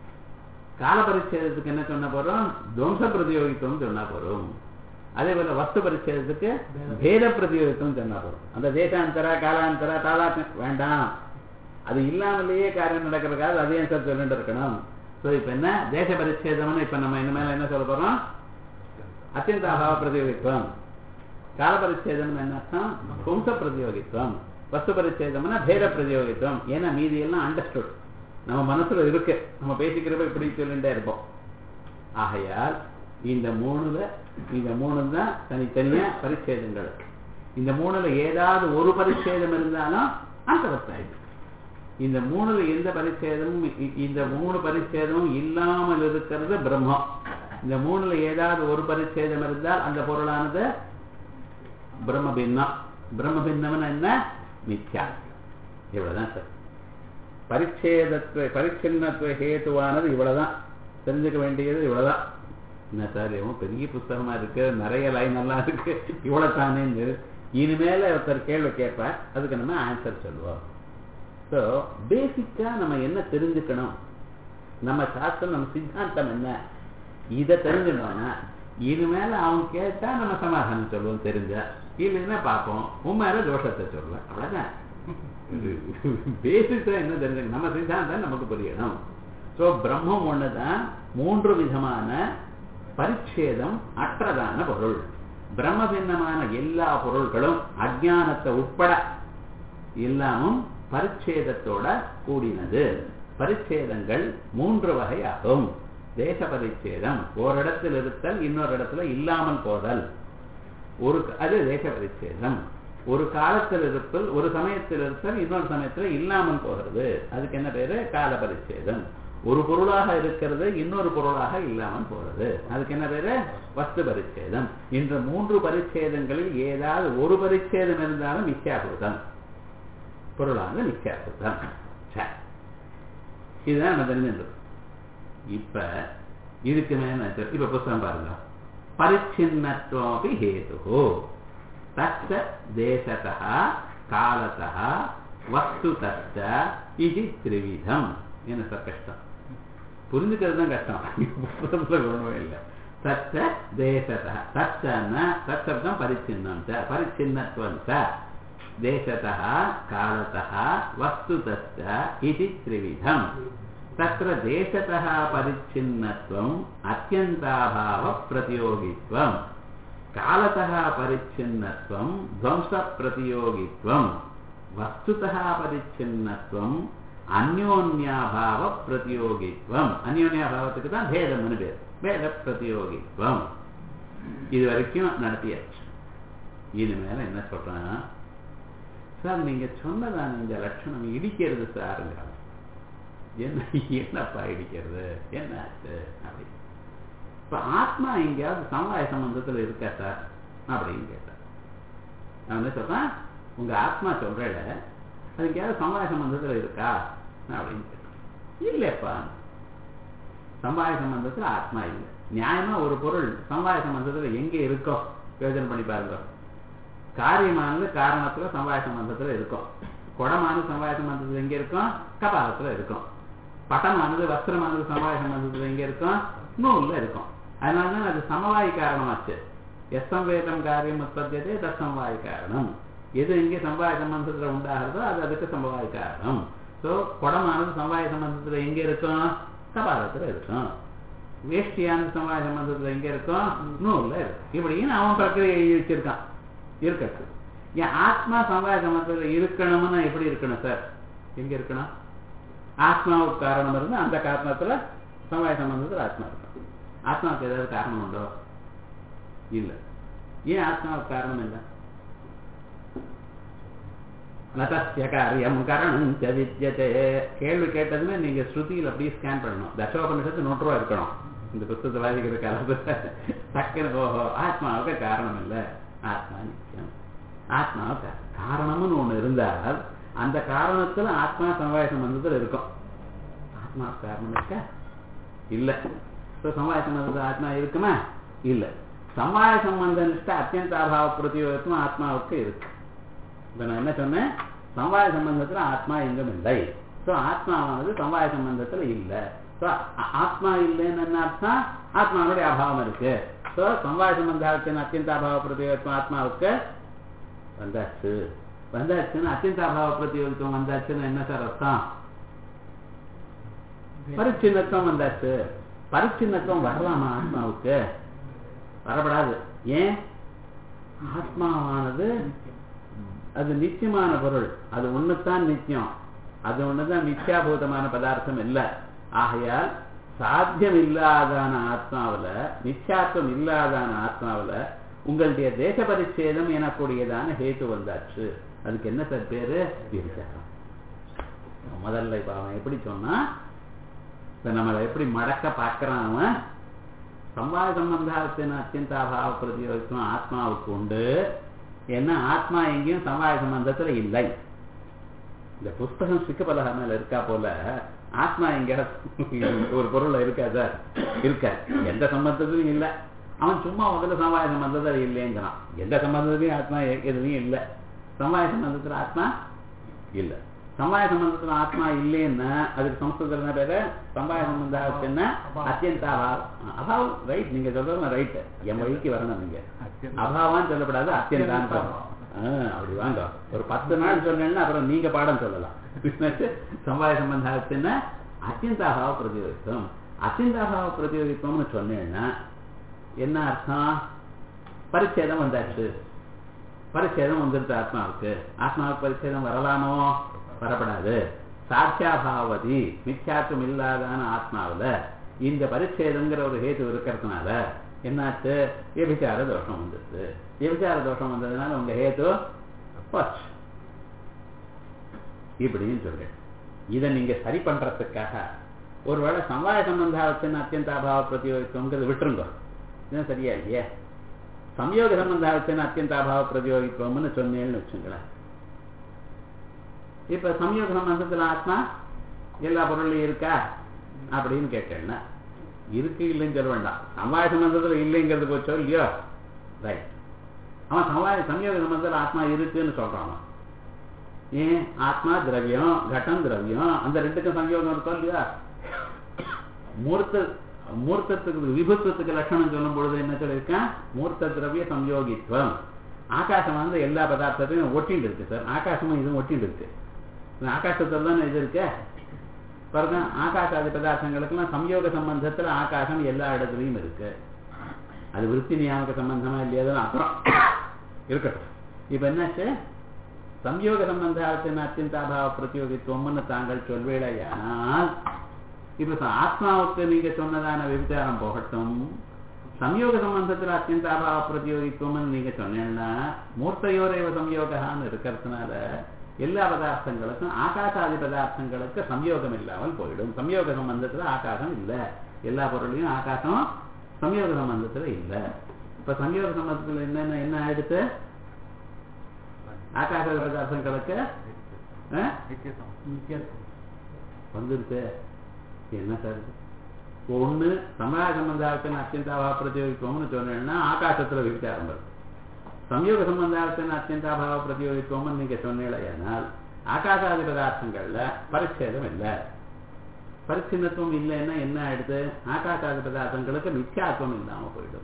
கால பரிச்சேதத்துக்கு என்ன சொன்ன போறோம் துவம்ச பிரதியோகித்துவம் சொன்னா போறோம் அதே போல வஸ்து பரிச்சேதத்துக்கு பேத பிரதியோகித்துவம் சொன்னா போறோம் அந்த தேசாந்தரா காலாந்தரா தாலாக்கு வேண்டாம் அது இல்லாமலேயே காரியம் நடக்கிறதுக்காக அதையும் சார் சொல்லிட்டு இருக்கணும் ஸோ இப்போ என்ன தேச பரிச்சேதம்னு இப்போ நம்ம இனிமேல் என்ன சொல்ல போறோம் அத்தியந்த அபாவ பிரதியோகித்துவம் கால பரிச்சேதம்னு என்ன அர்த்தம் வம்ச பிரதியோகித்துவம் வஸ்து பரிச்சேதம்னா பேத பிரதியோகித்துவம் ஏன்னா மீதி எல்லாம் அண்டர்ஸ்டுட் நம்ம மனசுல இருக்கு நம்ம பேசிக்கிறப்ப இப்படி சொல்லிட்டே இருப்போம் ஆகையால் இந்த மூணுல இந்த மூணு தான் தனித்தனியா பரிச்சேதங்கள் இந்த மூணுல ஏதாவது ஒரு பரிச்சேதம் இருந்தாலும் அந்தரத்தாயிடும் இந்த மூணுல எந்த பரிச்சேதமும் இ- இந்த மூணு பரிச்சேதமும் இல்லாமல் இருக்கிறது பிரம்மம் இந்த மூணுல ஏதாவது ஒரு பரிச்சேதம் இருந்தால் அந்த பொருளானது பிரம்ம பின்னம் பிரம்ம பின்னம்னு என்ன மித்யா இவ்வளவுதான் சார் பரிச்சேதத்துவ பரிச்சின்னத்துவ ஹேத்துவானது இவ்வளவுதான் தெரிஞ்சுக்க வேண்டியது இவ்வளவுதான் என்ன சார் இவன் பெரிய புஸ்தகமா இருக்கு நிறைய லைன் எல்லாம் இருக்கு இவ்வளவு தானேன்னு இனிமேல ஒருத்தர் கேள்வி கேட்பார் அதுக்கு நம்ம ஆன்சர் சொல்லுவோம் ஸோ பேசிக்கா நம்ம என்ன தெரிஞ்சுக்கணும் நம்ம சாஸ்திரம் நம்ம சித்தாந்தம் என்ன இதை தெரிஞ்சுக்கணும்னா இனிமேல அவன் கேட்டா நம்ம சமாதானம் சொல்லுவோம் தெரிஞ்சா இல்லைன்னா பார்ப்போம் உண்மையில தோஷத்தை சொல்லுவேன் அவ்வளவுதான் பேசிக்கா என்ன தெரிஞ்சுக்கணும் நம்ம சித்தாந்தம் நமக்கு புரியணும் ஸோ பிரம்மம் ஒண்ணுதான் மூன்று விதமான பரிச்சேதம் அற்றதான பொருள் பிரம்ம பின்னமான எல்லா பொருள்களும் அஜானத்தை உட்பட எல்லாமும் பரிச்சேதத்தோட கூடினது பரிச்சேதங்கள் மூன்று வகையாகும் தேச பரிச்சேதம் ஓரிடத்தில் இருத்தல் இன்னொரு இடத்துல இல்லாமல் போதல் ஒரு அது தேச பரிச்சேதம் ஒரு காலத்தில் இருப்பல் ஒரு சமயத்தில் இருப்பல் இன்னொரு சமயத்தில் இல்லாமல் போகிறது அதுக்கு என்ன பேரு கால பரிச்சேதம் ஒரு பொருளாக இருக்கிறது இன்னொரு பொருளாக இல்லாமல் போறது அதுக்கு என்ன பேரு வஸ்து பரிச்சேதம் இந்த மூன்று பரிச்சேதங்களில் ஏதாவது ஒரு பரிச்சேதம் இருந்தாலும் மித்யாபூதம் பொருளாக மித்யாபூதம் சரி இதுதான் நம்ம தெரிஞ்சிருந்தோம் இப்ப இதுக்கு மேல இப்ப புத்தகம் பாருங்க பரிச்சின்னத்வமபி ஹேது தச்ச தேசத்தः காலத்தः வஸ்துதச்ச இது திரிவிதம் என்ன சார் கஷ்டம் புரிஞ்சுக்கிறது தான் கஷ்டம் புத்தகத்துல ஒண்ணுமே இல்லை தச்ச தேசத்தः தச்சன்னா தச்சப்தம் பரிச்சின்னம் ச பரிச்சின்னத்வம் ச தேசத்தः காலத்தः வஸ்துதச்ச இது திரிவிதம் तत्र देशतः परिच्छिन्नत्वम् अत्यन्ताभावप्रतियोगित्वम् कालतः परिच्छिन्नत्वम् ध्वंसप्रतियोगित्वम् वस्तुतः परिच्छिन्नत्वम् அந்யோன்யாபாவப்பிரதியோகித்வம் அந்யோன்யாபாவத்துக்கு தான் பேதம்னு பேர் பேத பிரதியோகித்வம் இது வரைக்கும் நடத்தியாச்சு இனிமேல என்ன சொல்றேன் சார் நீங்க சொன்னதான இந்த லட்சணம் இடிக்கிறது சாருங்க என்ன என்னப்பா இடிக்கிறது என்ன ஆச்சு அப்படி இப்ப ஆத்மா எங்கேயாவது சமுதாய சம்பந்தத்துல இருக்கா சார் அப்படின்னு கேட்டார் நான் என்ன சொல்றேன் உங்க ஆத்மா சொல்றேன் அது எங்கேயாவது சமுதாய சம்பந்தத்துல இருக்கா அப்படின்னு கேட்டேன் இல்லப்பா சமுதாய சம்பந்தத்துல ஆத்மா இல்லை நியாயமா ஒரு பொருள் சமுதாய சம்பந்தத்துல எங்க இருக்கோ யோஜனை பண்ணி பாருங்க காரியமானது காரணத்துல சமுதாய சம்பந்தத்துல இருக்கும் குடமானது சமுதாய சம்பந்தத்துல எங்க இருக்கும் கபாலத்துல இருக்கும் பட்டமானது வஸ்திரமானது சமுதாய சம்பந்தத்துல எங்க இருக்கும் நூல்ல இருக்கும் அதனாலதான் அது சமவாய காரணமாச்சு எஸ்சம்வேதம் காரியம் உற்பத்தியதே தசமவாய காரணம் எது எங்கே சமுதாய சம்பந்தத்துல உண்டாகிறதோ அது அதுக்கு சமவாய காரணம் ஸோ குடமானது சமுதாய சம்பந்தத்துல எங்க இருக்கும் கபாலத்துல இருக்கும் வேஷ்டியானது சமுதாய சம்பந்தத்துல எங்க இருக்கும் நூல்ல இருக்கும் இப்படின்னு அவன் பிரக்கிரியை எழுதி வச்சிருக்கான் இருக்கட்டு என் ஆத்மா சமுதாய சம்பந்தத்துல இருக்கணும்னா எப்படி இருக்கணும் சார் எங்க இருக்கணும் ஆத்மாவுக்கு காரணம் இருந்து அந்த காரணத்துல சமுதாய சம்பந்தத்தில் ஆத்மா இருக்கும் ஆத்மாவுக்கு ஏதாவது காரணம் உண்டோ இல்ல ஏன் ஆத்மாவுக்கு காரணம் இல்லை நதஸ்ய காரியம் கரணம் வித்யதே கேள்வி கேட்டதுமே நீங்க ஸ்ருதியில் அப்படியே ஸ்கேன் பண்ணணும் தசோபனிஷத்து நூறு ரூபா இருக்கணும் இந்த புத்தகத்தை வாசிக்கிற காலத்துல டக்குனு ஓஹோ ஆத்மாவுக்கு காரணம் இல்லை ஆத்மா நிச்சயம் ஆத்மாவுக்கு காரணம்னு ஒண்ணு இருந்தால் அந்த காரணத்துல ஆத்மா சமவாய சம்பந்தத்தில் இருக்கும் ஆத்மா காரணம் இருக்கா இல்ல இப்ப சமவாய சம்பந்தத்தில் ஆத்மா இருக்குமா இல்ல சமவாய சம்பந்தம் அத்தியந்த அபாவ பிரதியோகத்தும் ஆத்மாவுக்கு இருக்கு இப்ப நான் என்ன சொன்னேன் சமவாய சம்பந்தத்துல ஆத்மா எங்கும் இல்லை சோ ஆத்மாவானது சமவாய சம்பந்தத்துல இல்ல சோ ஆத்மா இல்லைன்னு என்ன அர்த்தம் ஆத்மாவுடைய அபாவம் இருக்கு சோ சமவாய சம்பந்தாத்தின் அத்தியந்த அபாவ பிரதியோகத்துவம் ஆத்மாவுக்கு வந்தாச்சு வந்தாச்சுன்னு அத்தியந்தாபாவ பிரதியோகித்துவம் வந்தாச்சுன்னு என்ன சார் அர்த்தம் பரிச்சின்னத்துவம் வந்தாச்சு பரிச்சின்னத்துவம் வரலாமா ஆத்மாவுக்கு வரப்படாது ஏன் ஆத்மாவானது அது நிச்சயமான பொருள் அது ஒண்ணுதான் நிச்சயம் அது ஒண்ணுதான் மித்யாபூதமான பதார்த்தம் இல்லை ஆகையால் சாத்தியம் இல்லாதான ஆத்மாவில மித்யாத்வம் இல்லாதான ஆத்மாவில உங்களுடைய தேச பரிச்சேதம் எனக்கூடியதான ஹேத்து வந்தாச்சு அதுக்கு என்ன சார் பேரு விசாரம் முதல்ல இப்ப அவன் எப்படி சொன்னா இப்ப நம்மளை எப்படி மடக்க பார்க்கறான் அவன் சம்பாத சம்பந்தாத்தின் அத்தியந்தாபாவ பிரதியோகித்துவம் ஆத்மாவுக்கு உண்டு ஏன்னா ஆத்மா எங்கேயும் சம்பாத சம்பந்தத்துல இல்லை இந்த புஸ்தகம் சிக்கப்பலக மேல இருக்கா போல ஆத்மா எங்க ஒரு பொருள்ல இருக்கா சார் இருக்க எந்த சம்பந்தத்திலும் இல்லை அவன் சும்மா முதல்ல சமவாய சம்பந்தத்தில் இல்லைங்கிறான் எந்த சம்பந்தத்திலையும் ஆத்மா எதுலையும் இல்லை சமவாய சம்பந்தத்தில் ஆத்மா இல்லை சமவாய சம்பந்தத்தில் ஆத்மா இல்லைன்னா அதுக்கு சமஸ்கிருதத்தில் என்ன பேரு சமவாய சம்பந்தாச்சுன்னா அத்தியந்த அபாவம் அபாவம் ரைட் நீங்க சொல்றது ரைட் என் வழிக்கு வரணும் நீங்க அபாவான்னு சொல்லப்படாது அத்தியந்தான்னு சொல்லணும் அப்படி வாங்க ஒரு பத்து நாள் சொன்னேன்னா அப்புறம் நீங்க பாடம் சொல்லலாம் சமவாய சம்பந்தாச்சுன்னா அத்தியந்தாபாவ பிரதியோகித்தம் அத்தியந்தாபாவ பிரதியோகித்தம்னு சொன்னேன்னா என்ன அர்த்தம் பரிச்சேதம் வந்தாச்சு பரிச்சேதம் வந்துருது ஆத்மாவுக்கு ஆத்மாவுக்கு பரிச்சேதம் வரலாமோ வரப்படாது சாட்சியாபாவதி மிச்சாத்துவம் இல்லாதான ஆத்மாவில் இந்த பரிச்சேதங்கிற ஒரு ஹேத்து இருக்கிறதுனால என்னாச்சு எபிச்சார தோஷம் வந்துருது எபிச்சார தோஷம் வந்ததுனால உங்க ஹேத்து போச்சு இப்படின்னு சொல்றேன் இதை நீங்க சரி பண்றதுக்காக ஒருவேளை சம்வாய சம்பந்தாவத்தின் அத்தியந்த அபாவ பிரதியோகித்துவங்கிறது விட்டுருங்க இதுதான் சரியா இல்லையே சம்யோக சம்பந்தாவத்தின் அத்தியந்த அபாவ பிரதியோகித்துவம்னு சொன்னேன்னு வச்சுங்களேன் இப்ப சம்யோக சம்பந்தத்துல ஆத்மா எல்லா பொருள்லையும் இருக்கா அப்படின்னு கேட்டேன்னா இருக்கு இல்லைன்னு சொல்ல வேண்டாம் சம்வாய சம்பந்தத்துல இல்லைங்கிறது போச்சோ இல்லையோ ரைட் அவன் சம்வாய சம்யோக சம்பந்தத்தில் ஆத்மா இருக்குன்னு சொல்றான் அவன். ஏன் ஆத்மா திரவியம் கட்டம் திரவியம் அந்த ரெண்டுக்கும் சம்யோகம் இருக்கோ இல்லையா மூர்த்த மூர்த்தத்துக்கு விபத்துவத்துக்கு லட்சணம் சொல்லும் பொழுது என்ன சொல்லியிருக்கேன் மூர்த்த திரவிய சம்யோகித்துவம் ஆகாசம் வந்து எல்லா பதார்த்தத்தையும் ஒட்டிட்டு இருக்கு சார் ஆகாசமும் இதுவும் ஒட்டிட்டு இருக்கு இந்த ஆகாசத்துல தானே இது இருக்கு பாருங்க ஆகாசாதி பதார்த்தங்களுக்கெல்லாம் சம்யோக சம்பந்தத்துல ஆகாசம் எல்லா இடத்துலையும் இருக்கு அது விருத்தி நியாமக சம்பந்தமா இல்லையா அப்புறம் இருக்கட்டும் இப்ப என்னாச்சு சம்யோக சம்பந்தாத்தின் அத்தியந்தாபாவ பிரதியோகித்துவம்னு தாங்கள் சொல்வேடையானால் இப்ப ச- ஆத்மாவுக்கு நீங்க சொன்னதான விபச்சாரம் போகட்டும் சம்யோக சம்பந்தத்தில் அத்தியந்தாபாவ பிரதியோகித்துவம்னு நீங்க சொன்னீங்கன்னா மூர்த்தையோரேவ சம்யோகான்னு இருக்கிறதுனால எல்லா பதார்த்தங்களுக்கும் ஆகாசாதி பதார்த்தங்களுக்கு சம்யோகம் இல்லாமல் போயிடும் சம்யோக சம்பந்தத்துல ஆகாசம் இல்ல எல்லா பொருளையும் ஆகாசம் சம்யோக சம்பந்தத்துல இல்ல இப்ப சம்யோக சம்பந்தத்துல என்னென்ன என்ன ஆயிடுத்து ஆகாச பதார்த்தங்களுக்கு ஆ? வந்துருச்சு என்ன சார் இது? ஒண்ணு சமய சம்பந்தார்த்தன் அத்தியந்தாவா பிரதியோகித்துவம்னு சொன்னேன்னா ஆகாசத்துல விபச்சாரம் வருது சம்யோக சம்பந்தார்த்தன் அத்தியந்தாபாவ பிரதியோகித்துவம்னு நீங்க சொன்னீங்களேனால் ஆகாசாதி பதார்த்தங்கள்ல பரிச்சேதம் இல்லை பரிச்சின்னத்துவம் இல்லைன்னா என்ன ஆயிடுது ஆகாசாதி பதார்த்தங்களுக்கு மித்யாத்துவம் இல்லாம போயிடும்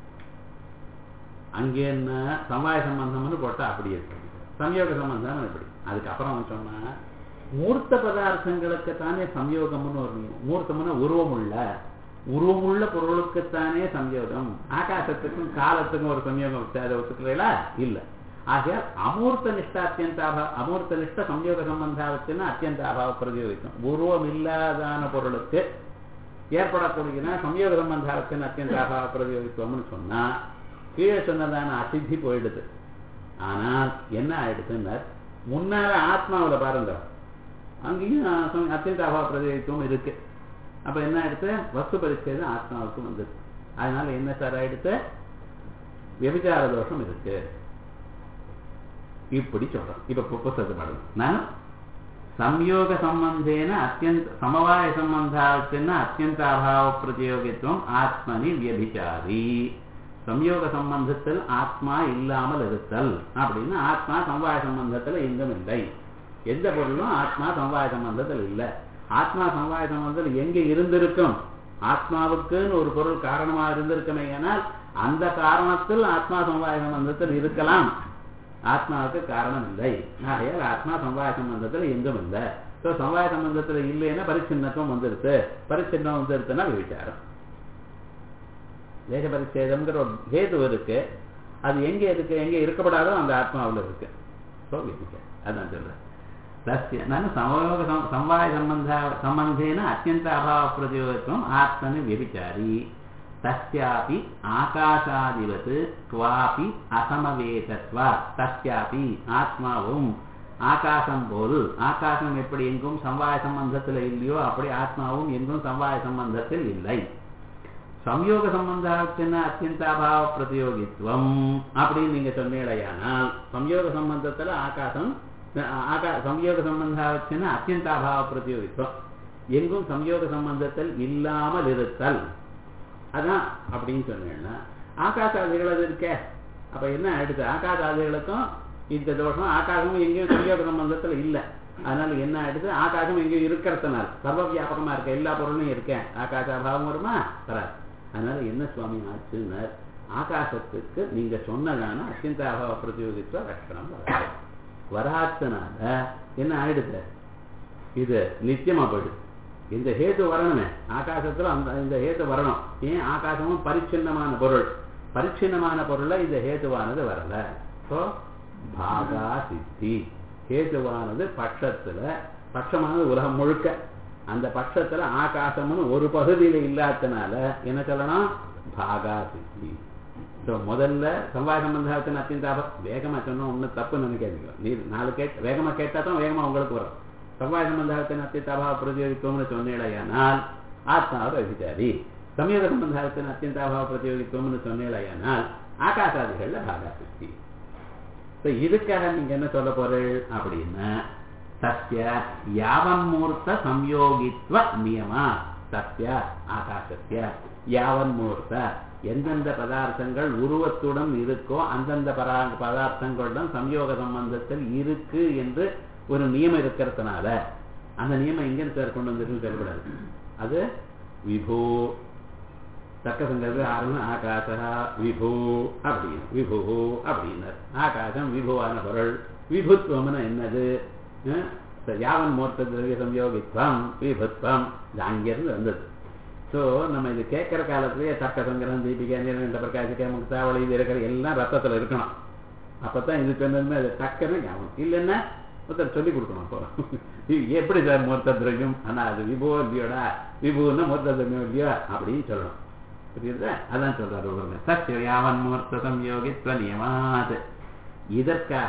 அங்கே என்ன சமவாய சம்பந்தம்னு போட்டா அப்படி இருக்கு சம்யோக சம்பந்தம் இப்படி அதுக்கப்புறம் அவன் சொன்னா மூர்த்த பதார்த்தங்களுக்கு தானே சம்யோகம்னு ஒரு நியமம். மூர்த்தம்னா உருவமுள்ள உருவமுள்ள பொருளுக்குத்தானே சம்யோகம் ஆகாசத்துக்கும் காலத்துக்கும் ஒரு சம்யோகம் இருக்கு. அதை ஒத்துக்கிறீங்களா இல்ல ஆகையால் அமூர்த்த நிஷ்ட அத்தியந்தாபா அமூர்த்த நிஷ்ட சம்யோக சம்பந்தாவத்தின் அத்தியந்த அபாவ பிரதியோகிக்கும் உருவம் இல்லாதான பொருளுக்கு ஏற்படக்கூடிய சம்யோக சம்பந்தாவத்தின் அத்தியந்த அபாவ பிரதியோகித்துவம்னு சொன்னா கீழே சொன்னதான அசித்தி போயிடுது ஆனால் என்ன ஆயிடுதுன்னா முன்னால ஆத்மாவுல பாருங்க அங்கேயும் சம்- அத்தியந்த அபாவ பிரதியோகித்துவம் இருக்கு அப்ப என்ன ஆயிடுத்து வஸ்து பரிச்சேதம் ஆத்மாவுக்கு வந்தது அதனால என்ன சார் ஆயிடுத்து விபச்சார தோஷம் இருக்கு இப்படி சொல்றோம் இப்ப பு- புஸ்தகத்தை பாருங்க நான் ಸಂಯೋಗ ಸಂಬಂಧೇನ ಅತ್ಯಂತ ಸಮವಾಯ ಸಂಬಂಧಾವತ್ತಿನ ಅತ್ಯಂತ ಅಭಾವ பிரதியோகித்துவம் ஆத்மனி வியபிச்சாரி சம்யோக சம்பந்தத்தில் ஆத்மா இல்லாமல் இருத்தல் அப்படின்னு ஆத்மா சம்வாய சம்பந்தத்துல எங்கும் இல்லை எந்த பொருளும் ஆத்மா சம்வாய சம்பந்தத்தில் இல்லை ஆத்மா சம்வாய சம்பந்தத்தில் எங்க இருந்திருக்கும் ஆத்மாவுக்குன்னு ஒரு பொருள் காரணமா இருந்திருக்குமே ஆனால் அந்த காரணத்தில் ஆத்மா சம்வாய சம்பந்தத்தில் இருக்கலாம் ஆத்மாவுக்கு காரணம் இல்லை ஆகையால் ஆத்மா சம்வாய சம்பந்தத்தில் எங்கும் இல்லை ஸோ சம்வாய சம்பந்தத்தில் இல்லைன்னா பரிச்சின்னத்துவம் வந்துருது பரிச்சின்னம் வந்துருதுன்னா விசாரம் தேச பரிச்சேதம்ங்கிற ஒரு ஹேது இருக்கு அது எங்க இருக்கு எங்க இருக்கப்படாதோ அந்த ஆத்மாவில் இருக்கு ஸோ விதிக்க அதான் சொல்றேன் தஸ்ய நான் சமயோக சம்- சம்வாய சம்பந்த சம்பந்தேன அத்தியந்த அபாவ பிரதியோகத்துவம் ஆத்மனு விபிச்சாரி தஸ்யாபி ஆகாசாதிவத் குவாபி அசமவேதத்வா தஸ்யாபி ஆத்மாவும் ஆகாசம் போல் ஆகாசம் எப்படி எங்கும் சம்வாய சம்பந்தத்தில் இல்லையோ அப்படி ஆத்மாவும் எங்கும் சம்வாய சம்பந்தத்தில் இல்லை சம்யோக சம்பந்தாத்தின அத்தியந்தாபாவ பிரதியோகித்துவம் அப்படின்னு நீங்க சொன்னீடையானால் சம்யோக சம்பந்தத்துல ஆகாசம் ஆகா சம்யோக சம்பந்தாவத்தின அத்தியந்தாபாவ பிரதியோகித்துவம் எங்கும் சம்யோக சம்பந்தத்தில் இல்லாமல் இருத்தல் அதான் அப்படின்னு சொன்னேன்னா ஆகாசாதிகள் அது இருக்கே அப்ப என்ன ஆயிடுது ஆகாசாதிகளுக்கும் இந்த தோஷம் ஆகாசமும் எங்கேயும் சம்யோக சம்பந்தத்துல இல்லை அதனால என்ன ஆயிடுது ஆகாசம் எங்கேயும் இருக்கிறதுனால சர்வ வியாபகமா இருக்க எல்லா பொருளும் இருக்கேன் ஆகாச அபாவம் வருமா வராது அதனால என்ன சுவாமி ஆச்சுன்னார் ஆகாசத்துக்கு நீங்க சொன்னதான அத்தியந்த அபாவ பிரதியோகித்துவ லட்சணம் வராது வராதனால என்ன ஆயிடுது இது நித்தியமா போயிடுது இந்த ஹேத்து வரணுமே ஆகாசத்துல அந்த இந்த ஹேத்து வரணும் ஏன் ஆகாசமும் பரிச்சின்னமான பொருள் பரிச்சின்னமான பொருள்ல இந்த ஹேத்துவானது வரல ஸோ பாகா சித்தி ஹேத்துவானது பட்சத்துல பட்சமானது உலகம் முழுக்க அந்த பட்சத்துல ஆகாசம்னு ஒரு பகுதியில இல்லாதனால என்ன சொல்லணும் பாகா சித்தி ஸோ முதல்ல சம்வாய சம்பந்தாத்தின் அத்தியந்தாபம் வேகமாக சொன்னா ஒன்றும் தப்பு நினைக்காதீங்க நீ நாலு கேட் வேகமாக கேட்டால் தான் வேகமாக உங்களுக்கு வரும் சம்வாய சம்பந்தாத்தின் அத்தியந்தாபாவ பிரதியோகித்துவம்னு சொன்னேடையானால் ஆத்மாவை விசாரி சமயோக சம்பந்தாத்தின் அத்தியந்தாபாவ பிரதியோகித்துவம்னு சொன்னேடையானால் ஆகாசாதிகள்ல பாகாசக்தி ஸோ இதுக்காக நீங்க என்ன சொல்ல போறீள் அப்படின்னா சத்ய யாவன்மூர்த்த சம்யோகித்வ நியமா சத்ய ஆகாசத்திய யாவன்மூர்த்த எந்தெந்த பதார்த்தங்கள் உருவத்துடன் இருக்கோ அந்தந்த பரா பதார்த்தங்களுடன் சம்யோக சம்பந்தத்தில் இருக்கு என்று ஒரு நியமம் இருக்கிறதுனால அந்த நியமம் எங்க சார் கொண்டு வந்துருக்குன்னு தெரியக்கூடாது அது விபூ தக்க சங்கல்ப ஆரம்பம் ஆகாசா விபூ அப்படின்னு விபூ அப்படின்னார் ஆகாசம் விபுவான பொருள் விபுத்துவம்னு என்னது அஹ், யாவன் மூர்த்த திரவிய சம்யோகித்வம் விபுத்வம் இது அங்கிருந்து வந்தது ஸோ நம்ம இது கேட்குற காலத்திலேயே தர்க்க சங்கரம் தீபிகா நிரண்ட பிரகாசிக்க முக்தாவளி இது இருக்கிற எல்லாம் ரத்தத்தில் இருக்கணும் அப்போ தான் இது சொன்னதுமே அது டக்குன்னு ஞாபகம் இல்லைன்னா ஒருத்தர் சொல்லி கொடுக்கணும் அப்போ இது எப்படி சார் மூர்த்த திரவியம் ஆனால் அது விபோ இல்லையோடா விபுன்னா மூர்த்த திரவியம் இல்லையோ அப்படின்னு சொல்லணும் புரியுதா அதான் சொல்றாரு ஒருவங்க சத்திய யாவன் மூர்த்த சம்யோகித்வ நியமாத் இதற்காக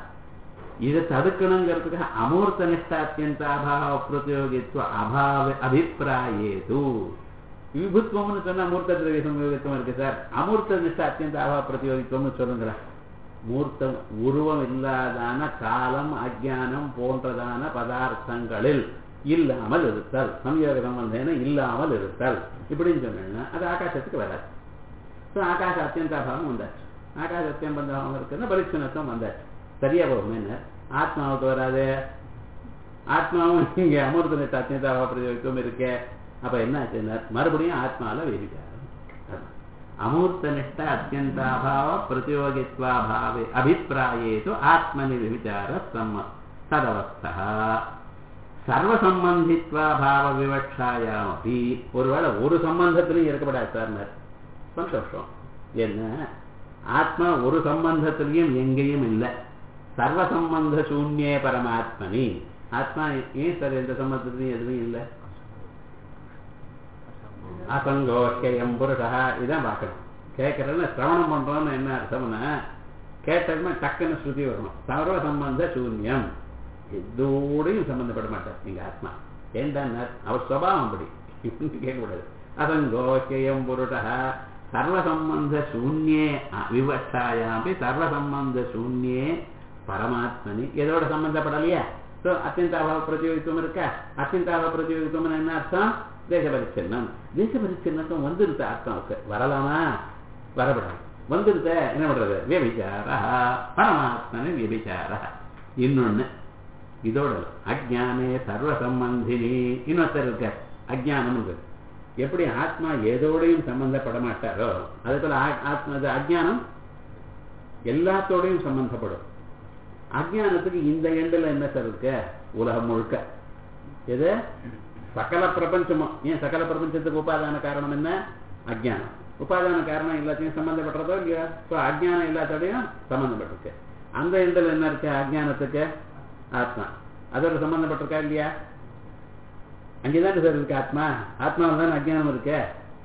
இதை தடுக்கணுங்கிறதுக்காக அமூர்த்த நிஷ்டாத்தியந்த அபாவ பிரதியோகித்துவ அபாவ அபிப்பிராயேது விபுத்துவம்னு சொன்னா மூர்த்த திரவிய சம்யோகித்துவம் இருக்கு சார் அமூர்த்த நிஷ்டா அத்தியந்த அபாவ பிரதியோகித்துவம்னு சொல்லுங்களேன் மூர்த்தம் உருவம் இல்லாதான காலம் அஜானம் போன்றதான பதார்த்தங்களில் இல்லாமல் இருத்தல் சம்யோக சம்பந்தேன இல்லாமல் இருத்தல் இப்படின்னு சொன்னீங்கன்னா அது ஆகாசத்துக்கு வராது ஸோ ஆகாச அத்தியந்தாபாவம் வந்தாச்சு ஆகாச அத்தியந்தாபாவம் இருக்குன்னா பரிசுனத்துவம் வந்தாச்சு சரியா போகும் என்ன ஆத்மாவுக்கு வராது ஆத்மாவும் இங்க அமிர்த நிட்ட அத்தியந்தாபாவ பிரயோகம் இருக்கே அப்ப என்ன ஆச்சுன்னா மறுபடியும் ஆத்மால வேதிக்காரம் அமூர்த்த நிஷ்ட அத்தியந்தாபாவ பிரதியோகித்வாபாவே அபிப்பிராயேது ஆத்மனி விசார சம்ம ததவஸ்தா சர்வசம்பந்தித்வா பாவ விவக்ஷாயாமபி ஒருவேளை ஒரு சம்பந்தத்திலையும் இருக்கப்படாது சார் சந்தோஷம் என்ன ஆத்மா ஒரு சம்பந்தத்திலையும் எங்கேயும் இல்லை சர்வ சம்பந்த சூன்யே பரமாத்மனி ஆத்மா ஏன் சார் எந்த சம்பந்தத்திலையும் எதுவும் இல்லை அசங்கோக்கியம் புருஷா இதான் பார்க்கணும் கேட்கறதுல சிரவணம் பண்றோம்னு என்ன அர்த்தம்னா கேட்டதுமே டக்குன்னு ஸ்ருதி வரணும் சர்வ சம்பந்த சூன்யம் எதோடையும் சம்பந்தப்பட மாட்டார் எங்க ஆத்மா ஏண்டான்னா அவர் சுவாவம் அப்படி கேட்கக்கூடாது அசங்கோக்கியம் புருஷா சர்வசம்பந்த சூன்யே விவசாயாமி சர்வசம்பந்த சூன்யே பரமாத்மனி எதோட சம்பந்தப்படலையா ஸோ அத்தியந்தாபாவ பிரதியோகித்துவம் இருக்கா அத்தியந்தாபாவ பிரதியோகித்துவம் என்ன அர்த்தம் தேச பரிச்சின்னம் தேச பரிச்சின்னத்துவம் வந்துருத்த அர்த்தம் வரலாமா வரப்படாது வந்துருத்த என்ன பண்றது வியபிச்சாரா பரமாத்மனி வியபிச்சாரா இன்னொன்னு இதோட அஜானே சர்வ சம்பந்தினி இன்னொருத்தர் இருக்கார் அஜானம் இருக்கு எப்படி ஆத்மா ஏதோடையும் சம்பந்தப்பட மாட்டாரோ அதே போல ஆத்மா அஜானம் எல்லாத்தோடையும் சம்பந்தப்படும் அஜானத்துக்கு இந்த எண்டில் என்ன சார் இருக்கு உலகம் முழுக்க எது சகல பிரபஞ்சமும் ஏன் சகல பிரபஞ்சத்துக்கு உபாதான காரணம் என்ன அஜானம் உபாதான காரணம் எல்லாத்தையும் சம்பந்தப்படுறதோ இல்லையா ஸோ அஜானம் எல்லாத்தோடையும் சம்பந்தப்பட்டிருக்கு அந்த எண்டில் என்ன இருக்கு அஜானத்துக்கு ஆத்மா அதோட சம்பந்தப்பட்டிருக்கா இல்லையா அங்கேதானே சார் இருக்கு ஆத்மா ஆத்மாவில் தானே அஜானம் இருக்கு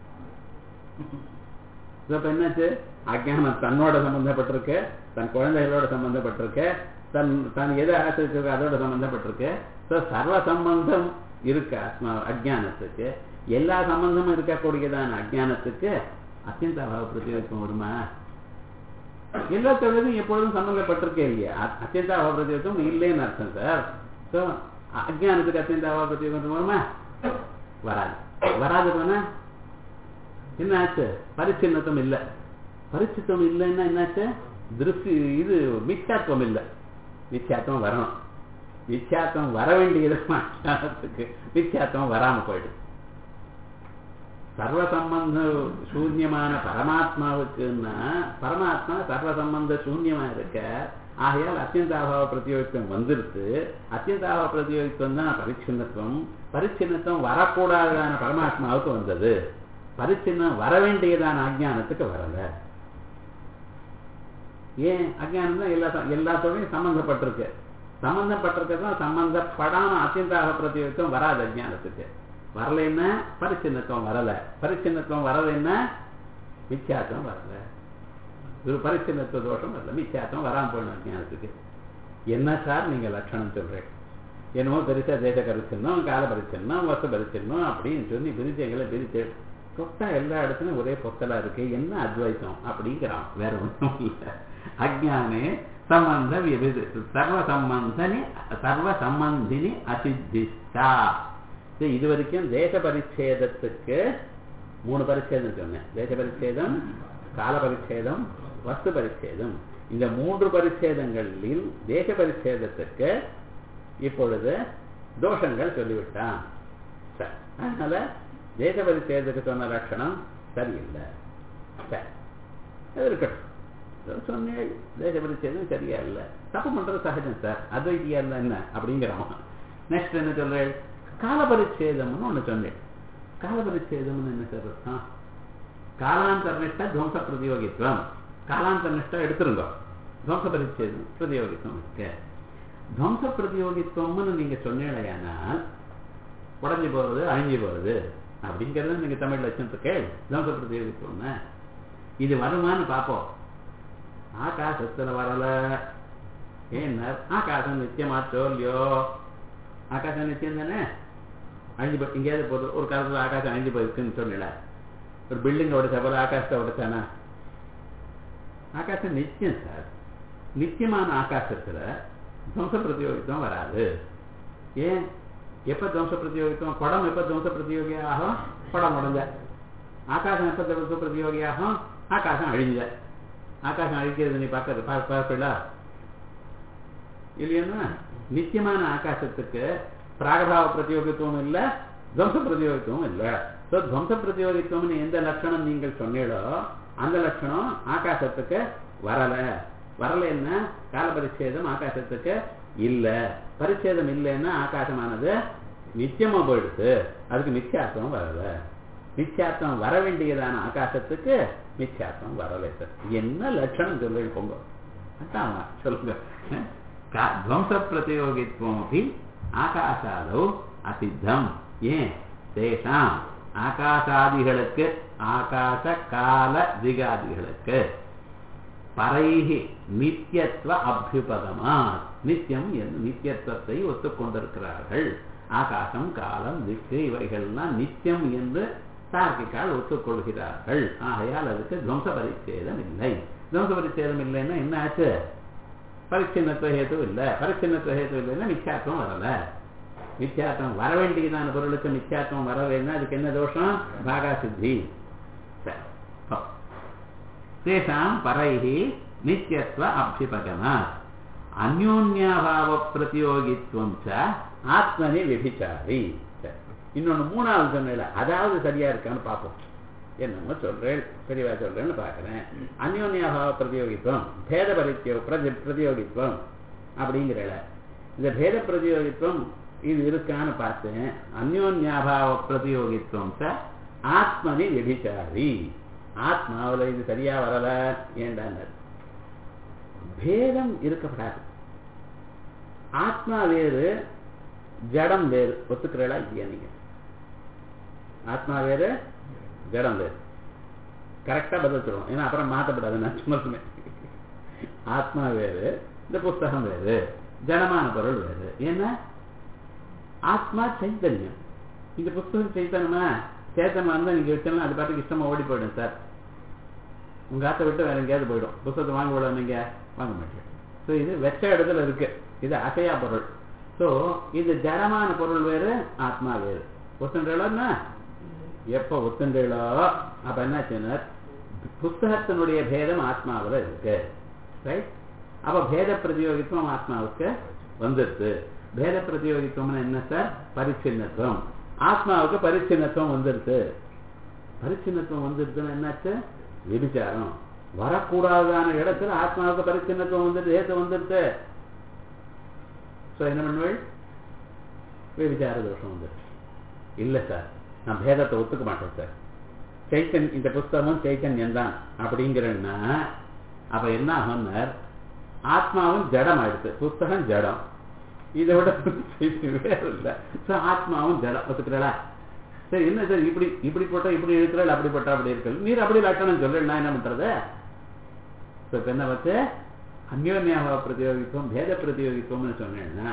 இப்ப என்னாச்சு அஜானம் தன்னோட சம்பந்தப்பட்டிருக்கு தன் குழந்தைகளோட சம்பந்தப்பட்டிருக்கு தன் தான் எதை ஆசிரியருக்கு அதோட சம்பந்தப்பட்டிருக்கு ஸோ சர்வ சம்பந்தம் இருக்கு ஆத்மா அஜானத்துக்கு எல்லா சம்பந்தமும் இருக்கக்கூடியதான அஜானத்துக்கு அத்தியந்தாபாவ பிரதியோகம் வருமா எல்லாத்தோடையும் எப்பொழுதும் சம்பந்தப்பட்டிருக்கே இல்லையா அத்தியந்தாபாவ பிரதியோகம் இல்லைன்னு அர்த்தம் சார் ஸோ அஜானத்துக்கு அத்தியந்தாபாவ பிரதியோகம் வருமா வராது வராது போனா என்ன ஆச்சு பரிச்சின்னத்துவம் இல்லை பரிச்சித்தம் இல்லைன்னா என்னாச்சு திருஷ்டி இது மிச்சாத்துவம் இல்லை மிச்சாத்துவம் வரணும் மிச்சாத்துவம் வர வேண்டியது அஜானத்துக்கு மிச்சாத்துவம் வராம போயிடும் சர்வ சம்பந்த சூன்யமான பரமாத்மாவுக்குன்னா பரமாத்மா சர்வ சம்பந்த சூன்யமா இருக்க ஆகையால் அத்தியந்தாபாவ பிரதியோகித்துவம் வந்துருத்து அத்தியந்தாபாவ பிரதியோகித்துவம் தான் பரிச்சின்னத்துவம் பரிச்சின்னத்துவம் வரக்கூடாததான பரமாத்மாவுக்கு வந்தது பரிச்சின்னம் வர வேண்டியதான அஜானத்துக்கு வரல ஏன் அஜானம் தான் எல்லா எல்லாத்தோடையும் சம்பந்தப்பட்டிருக்கு சம்பந்தப்பட்டிருக்கதான் சம்பந்தப்படாம அத்தியந்தாக பிரதியோகித்துவம் வராது அஜானத்துக்கு வரலைன்னா பரிச்சின்னத்துவம் வரல பரிச்சின்னத்துவம் வரலைன்னா மிச்சாத்துவம் வரல ஒரு பரிச்சின்னத்துவ தோஷம் வரல மித்தியாத்தம் வராமல் போயிடும் அஜானத்துக்கு என்ன சார் நீங்க லட்சணம் சொல்றேன் என்னமோ பெருசா தேச பரிச்சின்னும் கால பரிச்சின்னும் வச பரிச்சின்னும் அப்படின்னு சொல்லி பிரிச்சங்களை பிரித்து தொட்டா எல்லா இடத்துலயும் ஒரே பொத்தலா இருக்கு என்ன அத்வைத்தம் அப்படிங்கிறான் வேற ஒன்றும் இல்லை அஜானே சம்பந்த விவிது சர்வ சம்பந்தனி சர்வ சம்பந்தினி அசித்திஷ்டா இது இது வரைக்கும் தேச பரிச்சேதத்துக்கு மூணு பரிச்சேதம் சொன்னேன் தேச பரிச்சேதம் கால பரிச்சேதம் வஸ்து பரிச்சேதம் இந்த மூன்று பரிச்சேதங்களில் தேச பரிச்சேதத்துக்கு இப்பொழுது தோஷங்கள் சொல்லிவிட்டான் சரி அதனால தேச பரிச்சேதத்துக்கு சொன்ன லட்சணம் சரியில்லை சரி அது இருக்கட்டும் ஏதோ சொன்னேன் தேச பரிச்சேதம் சரியா இல்லை தப்பு பண்றது சகஜம் சார் அத்வைத்தியா இருந்தா என்ன அப்படிங்கிறவன் நெக்ஸ்ட் என்ன சொல்றேன் கால பரிச்சேதம்னு ஒண்ணு சொன்னேன் கால பரிச்சேதம்னு என்ன சார் அர்த்தம் காலாந்தர்னிஷ்ட துவம்ச பிரதியோகித்துவம் காலாந்தர்னிஷ்ட எடுத்துருங்க துவம்ச பரிச்சேதம் பிரதியோகித்துவம் இருக்கு துவம்ச பிரதியோகித்துவம்னு நீங்க சொன்னீங்களேனால் உடஞ்சி போறது அழிஞ்சு போறது அப்படிங்கிறத நீங்க தமிழ்ல வச்சுருக்கே துவம்ச பிரதியோகித்துவம்னு இது வருமானு பார்ப்போம் ஆகாசத்துல வரல ஏன்னா ஆகாசம் நித்தியமாச்சோ இல்லையோ ஆகாசம் நித்தியம் தானே அழிஞ்சு போய் எங்கேயாவது போதும் ஒரு காலத்துல ஆகாசம் அழிஞ்சு போயிருக்குன்னு சொன்னல ஒரு பில்டிங் உடைச்சா போல ஆகாசத்தை உடைச்சானா ஆகாசம் நித்தியம் சார் நித்தியமான ஆகாசத்துல துவம்ச பிரதியோகித்துவம் வராது ஏன் எப்ப துவம்ச பிரதியோகித்துவம் படம் எப்ப துவம்ச பிரதியோகி ஆகும் படம் உடஞ்ச ஆகாசம் எப்ப துவம்ச பிரதியோகி ஆகும் ஆகாசம் அழிஞ்ச ஆகாசம் அழிக்கிறது நீ பார்க்கறது பார்ப்பீங்களா இல்லையா நித்தியமான ஆகாசத்துக்கு பிராகபாவ பிரதியோகித்துவம் இல்ல துவம்ச பிரதியோகித்துவம் இல்ல ஸோ துவம்ச பிரதியோகித்துவம்னு எந்த லட்சணம் நீங்கள் சொன்னீங்களோ அந்த லட்சணம் ஆகாசத்துக்கு வரல வரல என்ன கால பரிச்சேதம் ஆகாசத்துக்கு இல்ல பரிச்சேதம் இல்லைன்னா ஆகாசமானது நித்தியமா போயிடுது அதுக்கு மித்தியார்த்தம் வரல மித்தியார்த்தம் வர வேண்டியதான ஆகாசத்துக்கு மித்தியார்த்தம் வரல சார் என்ன லட்சணம் சொல்லி போங்க அதான் சொல்லுங்க துவம்ச பிரதியோகித்துவம் அப்படி ஆகாசாதோ அசித்தம் ஏன் தேசாம் ஆகாசாதிகளுக்கு ஆகாச கால திகாதிகளுக்கு பரைகி நித்தியத்துவ அபியுபதமா நித்தியம் என்று நித்தியத்துவத்தை ஒத்துக்கொண்டிருக்கிறார்கள் ஆகாசம் காலம் திக்கு இவைகள்லாம் நித்தியம் என்று தார்க்கிக்கால் ஒத்துக்கொள்கிறார்கள் ஆகையால் அதுக்கு துவம்ச பரிச்சேதம் இல்லை துவம்ச பரிச்சேதம் இல்லைன்னா என்ன ஆச்சு பரிச்சின்னத்துவ ஹேத்து இல்லை பரிச்சின்னத்துவ ஹேத்து இல்லைன்னா மித்யாத்வம் வரல மித்யாத்வம் வர வேண்டியதான பொருளுக்கு மித்யாத்வம் வரலைன்னா அதுக்கு என்ன தோஷம் பாகா சித்தி தேசாம் பரைஹி நித்தியத்துவ அபிபகமா அந்யோன்யாபாவ பிரதியோகித்துவம் ச ஆத்மனி விபிச்சாரி இன்னொன்னு மூணாவது சொன்னல அதாவது சரியா இருக்கான்னு பார்ப்போம் என்னமோ சொல்றேன் தெளிவா சொல்றேன்னு பார்க்கிறேன் அந்யோன்யாபாவ பிரதியோகித்துவம் பேத பரித்தியோ பிரதி பிரதியோகித்துவம் அப்படிங்கிறல இந்த பேத பிரதியோகித்துவம் இது இருக்கான்னு பார்த்தேன் அந்யோன்யாபாவ பிரதியோகித்துவம் ச ஆத்மனி விபிச்சாரி ஆத்மாவில் இது சரியா வரல ஏண்டாங்க பேதம் இருக்கப்படாது ஆத்மா வேறு ஜடம் வேறு ஒத்துக்கிறீங்களா இல்லையா நீங்க ஆத்மா வேறு ஜடம் வேறு கரெக்டா பதில் சொல்லுவோம் ஏன்னா அப்புறம் மாற்றப்படாது நான் சும்மா ஆத்மா வேறு இந்த புஸ்தகம் வேறு ஜடமான பொருள் வேறு ஏன்னா ஆத்மா சைத்தன்யம் இந்த புஸ்தகம் சைத்தன்யமா சேத்தன் வந்தா நீங்க வச்சோம்னா அது பாட்டுக்கு இஷ்டமா ஓடி போயிடும் சார் உங்க ஆத்தை விட்டு வேற எங்கேயாவது போயிடும் புத்தகத்தை வாங்க விட நீங்க வாங்க மாட்டீங்க ஸோ இது வெச்ச இடத்துல இருக்கு இது அசையா பொருள் ஸோ இது ஜடமான பொருள் வேறு ஆத்மா வேறு ஒத்துன்றா எப்ப ஒத்துன்றோ அப்ப என்ன புஸ்தகத்தினுடைய பேதம் ஆத்மாவில் இருக்கு ரைட் அப்ப பேத பிரதியோகித்துவம் ஆத்மாவுக்கு வந்துடுது பேத பிரதியோகித்துவம்னா என்ன சார் பரிச்சின்னத்துவம் ஆத்மாவுக்கு பரிச்சின்னத்துவம் வந்துடுது பரிச்சின்னத்துவம் வந்துடுதுன்னு என்னாச்சு விபிச்சாரம் வரக்கூடாதான இடத்துல ஆத்மாவுக்கு பரிச்சின்னத்துவம் வந்துடுது ஏத்த வந்துடுது ஸோ என்ன பண்ணுவேள் விபிச்சார தோஷம் வந்துடுது இல்லை சார் நான் பேதத்தை ஒத்துக்க மாட்டேன் சார் சைத்தன் இந்த புஸ்தகம் சைத்தன்யம் தான் அப்படிங்கிறன்னா அப்ப என்ன ஆகும்னார் ஆத்மாவும் ஜடம் ஆயிடுது புஸ்தகம் ஜடம் இதை விட வேறு இல்லை ஸோ ஆத்மாவும் ஜடம் ஒத்துக்கிறா சரி என்ன சார் இப்படி இப்படி போட்டா இப்படி இருக்கிறாள் அப்படி போட்டா அப்படி இருக்கிறது நீர் அப்படி லட்சணம் சொல்ல நான் என்ன பண்றது இப்போ இப்ப என்ன பார்த்து அந்யோன்யாபாவ பிரதியோகித்துவம் பேத பிரதியோகித்துவம்னு சொன்னேன்னா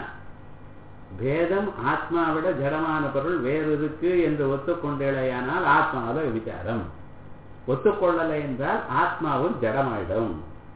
பேதம் ஆத்மாவிட ஜடமான பொருள் வேறு இருக்கு என்று ஒத்துக்கொண்டேலையானால் ஆத்மாவில விசாரம் ஒத்துக்கொள்ளலை என்றால் ஆத்மாவும் ஜடமாயிடும்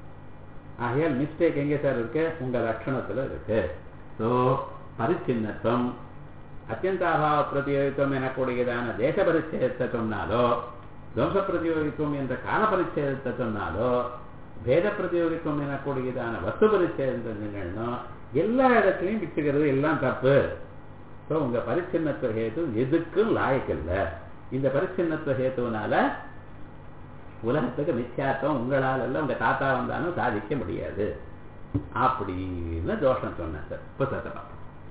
ஆகையால் மிஸ்டேக் எங்க சார் இருக்கு உங்க லட்சணத்துல இருக்கு ஸோ பரிச்சின்னத்துவம் அத்தியந்தாபாவ பிரதியோகித்துவம் எனக்கூடியதான தேச பரிச்சயத்தை சொன்னாலோ துவம்ச பிரதியோகித்துவம் என்ற கால பரிச்சயத்தை சொன்னாலோ பேத பிரதியோகித்துவம் எனக்கூடியதான வஸ்து பரிச்சயத்தை சொன்னோ எல்லா இடத்துலையும் பிச்சுக்கிறது எல்லாம் தப்பு ஸோ உங்க பரிச்சின்னத்துவ ஹேத்து எதுக்கும் லாயக்கில்லை இந்த பரிச்சின்னத்துவ ஹேத்துவனால உலகத்துக்கு மித்யார்த்தம் உங்களால் எல்லாம் உங்க தாத்தா வந்தாலும் சாதிக்க முடியாது அப்படின்னு தோஷம் சொன்னேன் சார் புத்தகத்தை பார்ப்போம்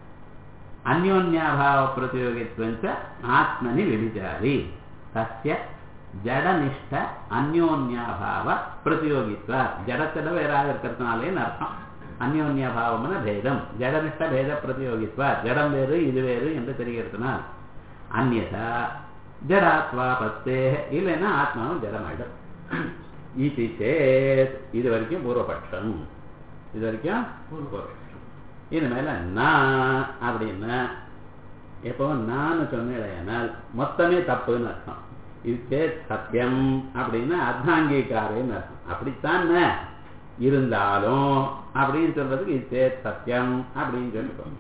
அந்யோன்யாபாவ பிரதியோகித்வஞ்ச ஆத்மனி விபிச்சாரி தஸ்ய ஜடனிஷ்ட அந்யோன்யாபாவ பிரதியோகித்வ ஜடத்துல வேறாக இருக்கிறதுனாலேன்னு அர்த்தம் அந்யோன்யாபாவம்னா பேதம் ஜடனிஷ்ட பேத பிரதியோகித்வ ஜடம் வேறு இது வேறு என்று தெரிகிறதுனால் அந்நதா ஜடாத்வா பத்தே இல்லைன்னா ஆத்மாவும் ஜடமாயிடும் இது சேத் இது வரைக்கும் பூர்வபட்சம் இது வரைக்கும் பூர்வபட்சம் இனிமேல நான் அப்படின்னா எப்பவும் நான் சொன்னேனால் மொத்தமே தப்புன்னு அர்த்தம் இது சேத் சத்தியம் அப்படின்னா அர்த்தாங்கீகாரன்னு அர்த்தம் அப்படித்தான் இருந்தாலும் அப்படின்னு சொல்றதுக்கு இது சேத் சத்தியம் அப்படின்னு சொல்லிக்கோங்க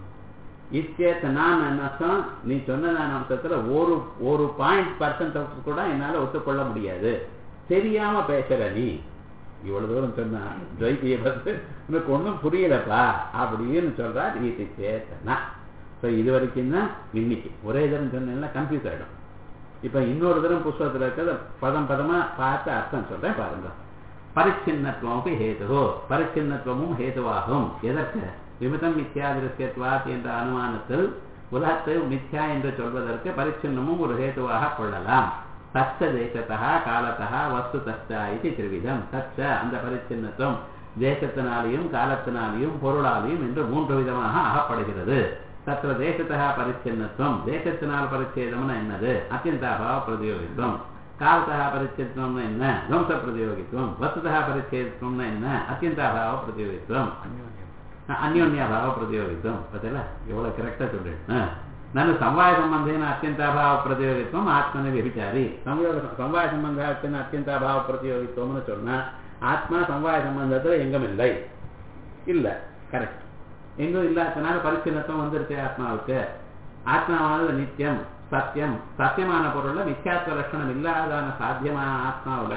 இச்சேத்த நான் என்ன அர்த்தம் நீ சொன்னதான அம்சத்துல ஒரு ஒரு பாயிண்ட் பர்சன்ட் கூட என்னால ஒத்துக்கொள்ள முடியாது தெரியாம பேசுற நீ இவ்வளவு தூரம் சொன்னா துவைத்திய பத்து உனக்கு ஒன்றும் புரியலப்பா அப்படின்னு சொல்றார் இது சேத்தனா ஸோ இது வரைக்கும் தான் இன்னைக்கு ஒரே தரம் சொன்னா கன்ஃபியூஸ் ஆயிடும் இப்ப இன்னொரு தரம் புஸ்தகத்துல இருக்கிறத பதம் பதமா பார்த்து அர்த்தம் சொல்றேன் பாருங்க பரிச்சின்னத்துவம் ஹேது பரிச்சின்னத்துவமும் ஹேதுவாகும் எதற்கு விமிதம் மித்யா திருஷ்யத்வாத் என்ற அனுமானத்தில் உலகத்தை மித்யா என்று சொல்வதற்கு பரிச்சின்னமும் ஒரு ஹேதுவாக கொள்ளலாம் தச்ச தேசத்தா காலத்தா வஸ்து தச்சா இது திருவிதம் தச்ச அந்த பரிச்சின்னத்துவம் தேசத்தினாலேயும் காலத்தினாலேயும் பொருளாலேயும் என்று மூன்று விதமாக ஆகப்படுகிறது தத்திர தேசத்தா பரிச்சின்னத்துவம் தேசத்தினால் பரிச்சேதம்னா என்னது அத்தியந்தாபாவ பிரதியோகித்துவம் காலத்தா பரிச்சேதம்னா என்ன துவம்ச பிரதியோகித்துவம் வஸ்துதா பரிச்சேதம்னா என்ன அத்தியந்தாபாவ பிரதியோகித்துவம் ಅನ್ಯೋನ್ಯಭಾವ ಪ್ರತಿಯೋಗಿತ್ವ ಗೊತ್ತಿಲ್ಲ ಎವಳ ಕರೆಕ್ಟಾಗಿ சொல்றேன் ನಾನು ಸಮವಾಯ ಸಂಬಂಧೇನ ಅತ್ಯಂತಾಭಾವ ಪ್ರತಿಯೋಗಿತ್ವ ಆತ್ಮನೇ ವ್ಯಭಿಚಾರಿ ಸಂಯೋಗ ಸಮವಾಯ ಸಂಬಂಧ ಅತ್ಯಂತಾಭಾವ பிரதியோகித்துவம்னு சொன்னா ஆத்மா சமவாய சம்பந்தத்துல எங்கும் இல்லை இல்ல கரெக்ட் எங்கும் இல்லாதனால பரிச்சின்னத்துவம் வந்துருச்சு ஆத்மாவுக்கு ஆத்மாவானது நித்தியம் சத்தியம் சத்தியமான பொருள்ல மித்யாத்வ லட்சணம் இல்லாதான சாத்தியமான ஆத்மாவுல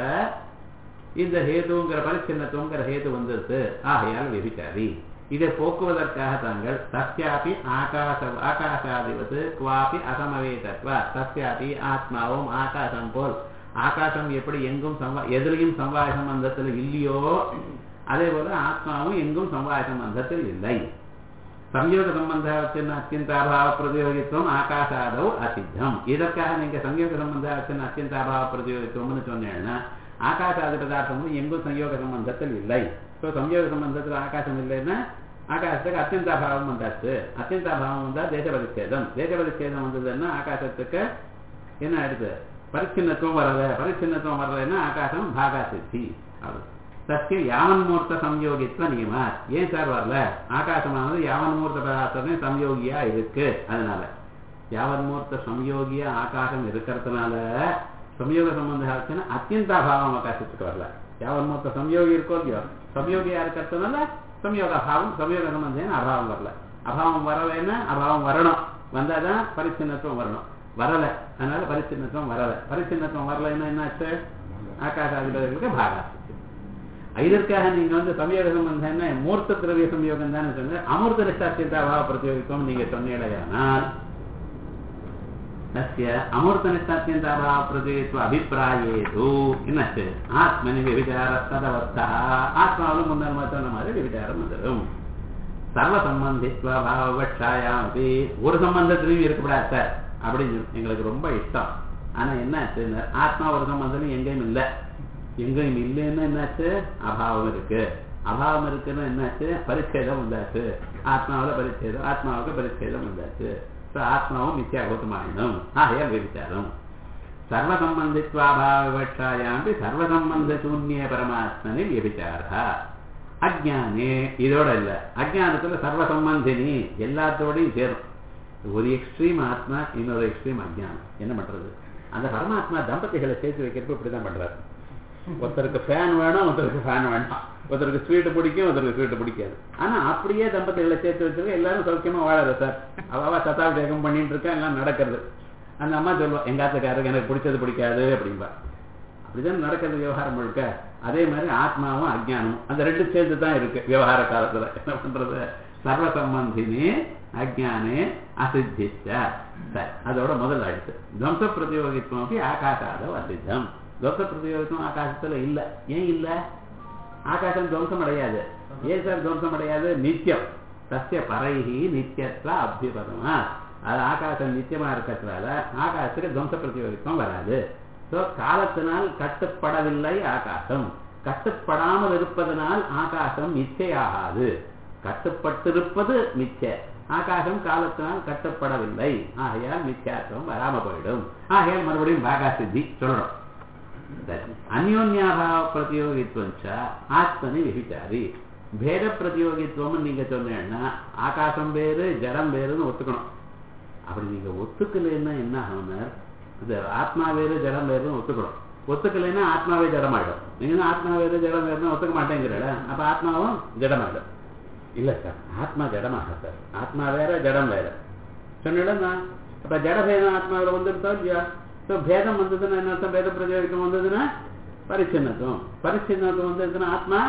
இந்த ஹேதுங்கிற பரிச்சின்னத்துவங்கிற ஹேது வந்துருது ஆகையால் விபிச்சாரி இதை போக்குவதற்காக தாங்கள் தஸ்யாபி ஆகாச ஆகாசாதிபத்து குவாபி அசமவேதத்வா தஸ்யாபி ஆத்மாவும் ஆகாசம் போல் ஆகாசம் எப்படி எங்கும் சம்பா எதிலையும் சம்பாய சம்பந்தத்தில் இல்லையோ அதே போல ஆத்மாவும் எங்கும் சம்பாய சம்பந்தத்தில் இல்லை ಸಂಯೋಗ ಸಂಬಂಧವಚ್ಚಿನ ಅತ್ಯಂತಾಭಾವ ಪ್ರತಿಯೋಗಿತ್ವಂ ಆಕಾಶಾದವು ಅಸಿದ್ಧಂ ಇದಕ್ಕಾக நீங்க ಸಂಯೋಗ ಸಂಬಂಧವಚ್ಚಿನ ಅತ್ಯಂತಾಭಾವ பிரதியோகித்துவம்னு சொன்னேன்னா ஆகாசாதி பதார்த்தமும் எங்கும் சம்யோக சம்பந்தத்தில் இல்லை ஸோ சம்யோக சம்பந்தத்தில் ஆகாசம் இல்லைன்னா ஆகாசத்துக்கு அத்தியந்தாபாவம் வந்தாச்சு அத்தியந்தாபாவம் வந்தா தேச பரிச்சேதம் தேச பரிச்சேதம் வந்ததுன்னா ஆகாசத்துக்கு என்ன ஆயிடுது பரிச்சின்னத்துவம் வரல பரிச்சின்னத்துவம் வரலைன்னா ஆகாசம் பாகா சித்தி அவ்வளவு சத்திய யாவன்மூர்த்த சம்யோகித்வ நியமா ஏன் சார் வரல ஆகாசமானது யாவன்மூர்த்த பதார்த்தமே சம்யோகியா இருக்கு அதனால யாவன்மூர்த்த சம்யோகியா ஆகாசம் இருக்கிறதுனால சம்யோக சம்பந்தம் அத்தியந்தாபாவம் ஆகாசத்துக்கு வரல யாவன்மூர்த்த சம்யோகி இருக்கோ இல்லையோ சம்யோகியா இருக்கிறதுனால சம்யோக அபாவம் சம்யோக சம்பந்தம் அபாவம் வரல அபாவம் வரலைன்னா அபாவம் வரணும் வந்தாதான் பரிச்சின்னத்துவம் வரணும் வரல அதனால பரிச்சின்னத்துவம் வரல பரிச்சின்னத்துவம் வரலைன்னா என்னாச்சு ஆகாசாதிபதிகளுக்கு பாகா இதற்காக நீங்க வந்து சமயோக சம்பந்தம் என்ன மூர்த்த திரவிய சம்யோகம் தானே சொன்ன அமிர்த நிஷ்டாத்தியந்தாபாவ பிரதியோகித்துவம் நீங்க சொன்னீடையானால் தஸ்ய அமிர்த நிஷ்டாத்தியந்தாபாவ பிரதியோகித்துவ அபிப்பிராயேது என்னாச்சு ஆத்மனி விவிச்சார ததவர்த்தா ஆத்மாவிலும் முன்னர் சொன்ன மாதிரி விவிச்சாரம் வந்துடும் சர்வ சம்பந்தித்வ பாவபட்சாயாம் அப்படி ஒரு சம்பந்தத்திலையும் இருக்கக்கூடாது சார் அப்படின்னு எங்களுக்கு ரொம்ப இஷ்டம் ஆனா என்னாச்சு ஆத்மா ஒரு சம்பந்தம் எங்கேயும் இல்லை எங்கேயும் இல்லைன்னா என்னாச்சு அபாவம் இருக்கு அபாவம் இருக்குன்னா என்னாச்சு பரிச்சேதம் வந்தாச்சு ஆத்மாவில் பரிச்சேதம் ஆத்மாவுக்கு பரிச்சேதம் வந்தாச்சு ஸோ ஆத்மாவும் மித்யாபூதமாயினும் ஆகையால் விபிச்சாரம் சர்வசம்பந்தித்வாபாவிவட்சாயாம்பி சர்வசம்பந்தசூன்ய பரமாத்மனி வியபிச்சாரா அஜ்ஞானே இதோட இல்ல அஜ்ஞானத்துல சர்வசம்பந்தினி எல்லாத்தோடையும் சேரும் ஒரு எக்ஸ்ட்ரீம் ஆத்மா இன்னொரு எக்ஸ்ட்ரீம் அஜ்ஞானம் என்ன பண்றது அந்த பரமாத்மா தம்பதிகளை சேர்த்து வைக்கிறப்ப இப்படிதான் பண்றாரு ஒருத்தருக்கு ஃபேன் வேணும் ஒருத்தருக்கு ஃபேன் வேண்டாம் ஒருத்தருக்கு ஸ்வீட்டு பிடிக்கும் ஒருத்தருக்கு ஸ்வீட்டு பிடிக்காது ஆனா அப்படியே தம்பதிகளை சேர்த்து வச்சிருக்க எல்லாரும் சௌக்கியமா வாழறது சார் அவாவா சதாபிஷேகம் பண்ணிட்டு இருக்கா எல்லாம் நடக்கிறது அந்த அம்மா சொல்லுவா எங்க ஆத்துக்காரருக்கு எனக்கு பிடிச்சது பிடிக்காது அப்படின்பா அப்படிதான் நடக்கிறது விவகாரம் முழுக்க அதே மாதிரி ஆத்மாவும் அஜ்ஞானமும் அந்த ரெண்டு சேர்ந்து தான் இருக்கு விவகார காலத்துல என்ன பண்றது சர்வ சம்பந்தினே அஜ்ஞானே அசித்திச்ச சரி அதோட முதல் அடுத்து துவம்ச பிரதியோகித்துவம் அப்படி ஆகாசாதவ் அசித்தம் துவம்ச பிரதியோகித்துவம் ஆகாசத்துல இல்ல ஏன் இல்ல ஆகாசம் துவம்சம் அடையாது ஏன் சார் துவம்சம் அடையாது நித்தியம் சத்திய பரைகி நித்தியத்வ அபியுபதமா அது ஆகாசம் நித்தியமா இருக்கிறதுனால ஆகாசத்துக்கு துவம்ச பிரதியோகித்துவம் வராது ஸோ காலத்தினால் கட்டுப்படவில்லை ஆகாசம் கட்டுப்படாமல் இருப்பதனால் ஆகாசம் மிச்சையாகாது கட்டுப்பட்டிருப்பது மிச்ச ஆகாசம் காலத்தினால் கட்டுப்படவில்லை ஆகையால் மித்தியாத்துவம் வராம போயிடும் ஆகையால் மறுபடியும் பாகா சித்தி சொல்றோம் சரி அந்யோன்யாபாவ பிரதியோகித்துவம் ச ஆத்மனி விபிச்சாரி பேத பிரதியோகித்துவம் நீங்க சொன்னீங்கன்னா ஆகாசம் வேறு ஜடம் வேறுன்னு ஒத்துக்கணும் அப்படி நீங்க ஒத்துக்கலைன்னா என்ன ஆகும்னா இந்த ஆத்மா வேறு ஜடம் வேறுன்னு ஒத்துக்கணும் ஒத்துக்கலைன்னா ஆத்மாவே ஜடமாயிடும் நீங்க ஆத்மா வேறு ஜடம் வேறுன்னு ஒத்துக்க மாட்டேங்கிறல அப்ப ஆத்மாவும் ஜடமாயிடும் இல்ல சார் ஆத்மா ஜடமாக சார் ஆத்மா வேற ஜடம் வேற சொன்னா அப்ப ஜடபேதம் ஆத்மாவில் வந்துருந்தோம் இல்லையா ஸோ பேதம் வந்ததுன்னா என்ன அர்த்தம் பேத பிரதியோகிக்கம் வந்ததுன்னா பரிச்சின்னத்துவம் பரிச்சின்னத்துவம் வந்ததுன்னா ஆத்மா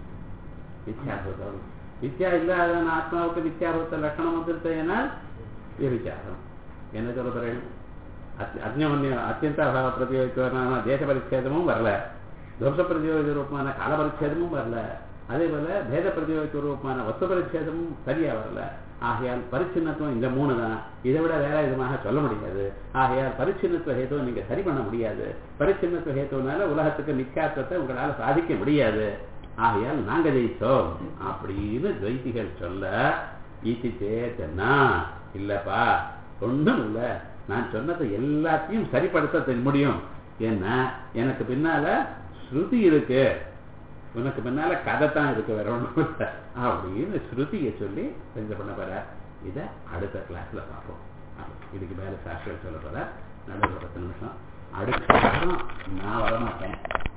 வித்தியாசம் வித்யா இல்லாதவன் ஆத்மாவுக்கு வித்தியாசத்த லட்சணம் வந்துருத்தேனால் விபச்சாரம் என்ன சொல்ல போறேன் அக்னியமன்ய அத்தியந்த அபாவ பிரதியோகித்துவமான தேச பரிச்சேதமும் வரல துவம்ச பிரதியோக ரூபமான கால பரிச்சேதமும் வரல அதே போல பேத பிரதியோகித்துவ ரூபமான வஸ்து பரிச்சேதமும் சரியா வரல ஆகையால் பரிச்சின்னத்துவம் இந்த மூணு தான் இதை விட வேற விதமாக சொல்ல முடியாது ஆகையால் பரிச்சின்னத்துவ ஹேத்துவம் நீங்க சரி பண்ண முடியாது பரிச்சின்னத்துவ ஹேத்துவனால உலகத்துக்கு நிக்காத்தத்தை உங்களால சாதிக்க முடியாது ஆகையால் நாங்க ஜெயிச்சோம் அப்படின்னு துவைத்திகள் சொல்ல ஈச்சி சேத்தனா இல்லப்பா ஒண்ணும் இல்ல நான் சொன்னதை எல்லாத்தையும் சரிப்படுத்த முடியும் ஏன்னா எனக்கு பின்னால ஸ்ருதி இருக்கு உனக்கு முன்னால கதை தான் இருக்கு வேற ஒன்றும் இல்லை அப்படின்னு ஸ்ருதியை சொல்லி செஞ்சு பண்ண போற இதை அடுத்த கிளாஸ்ல பார்ப்போம் இதுக்கு மேல சாஸ்திரம் சொல்ல போற நடுவில் பத்து நிமிஷம் அடுத்த வாரம் நான் வரமாட்டேன்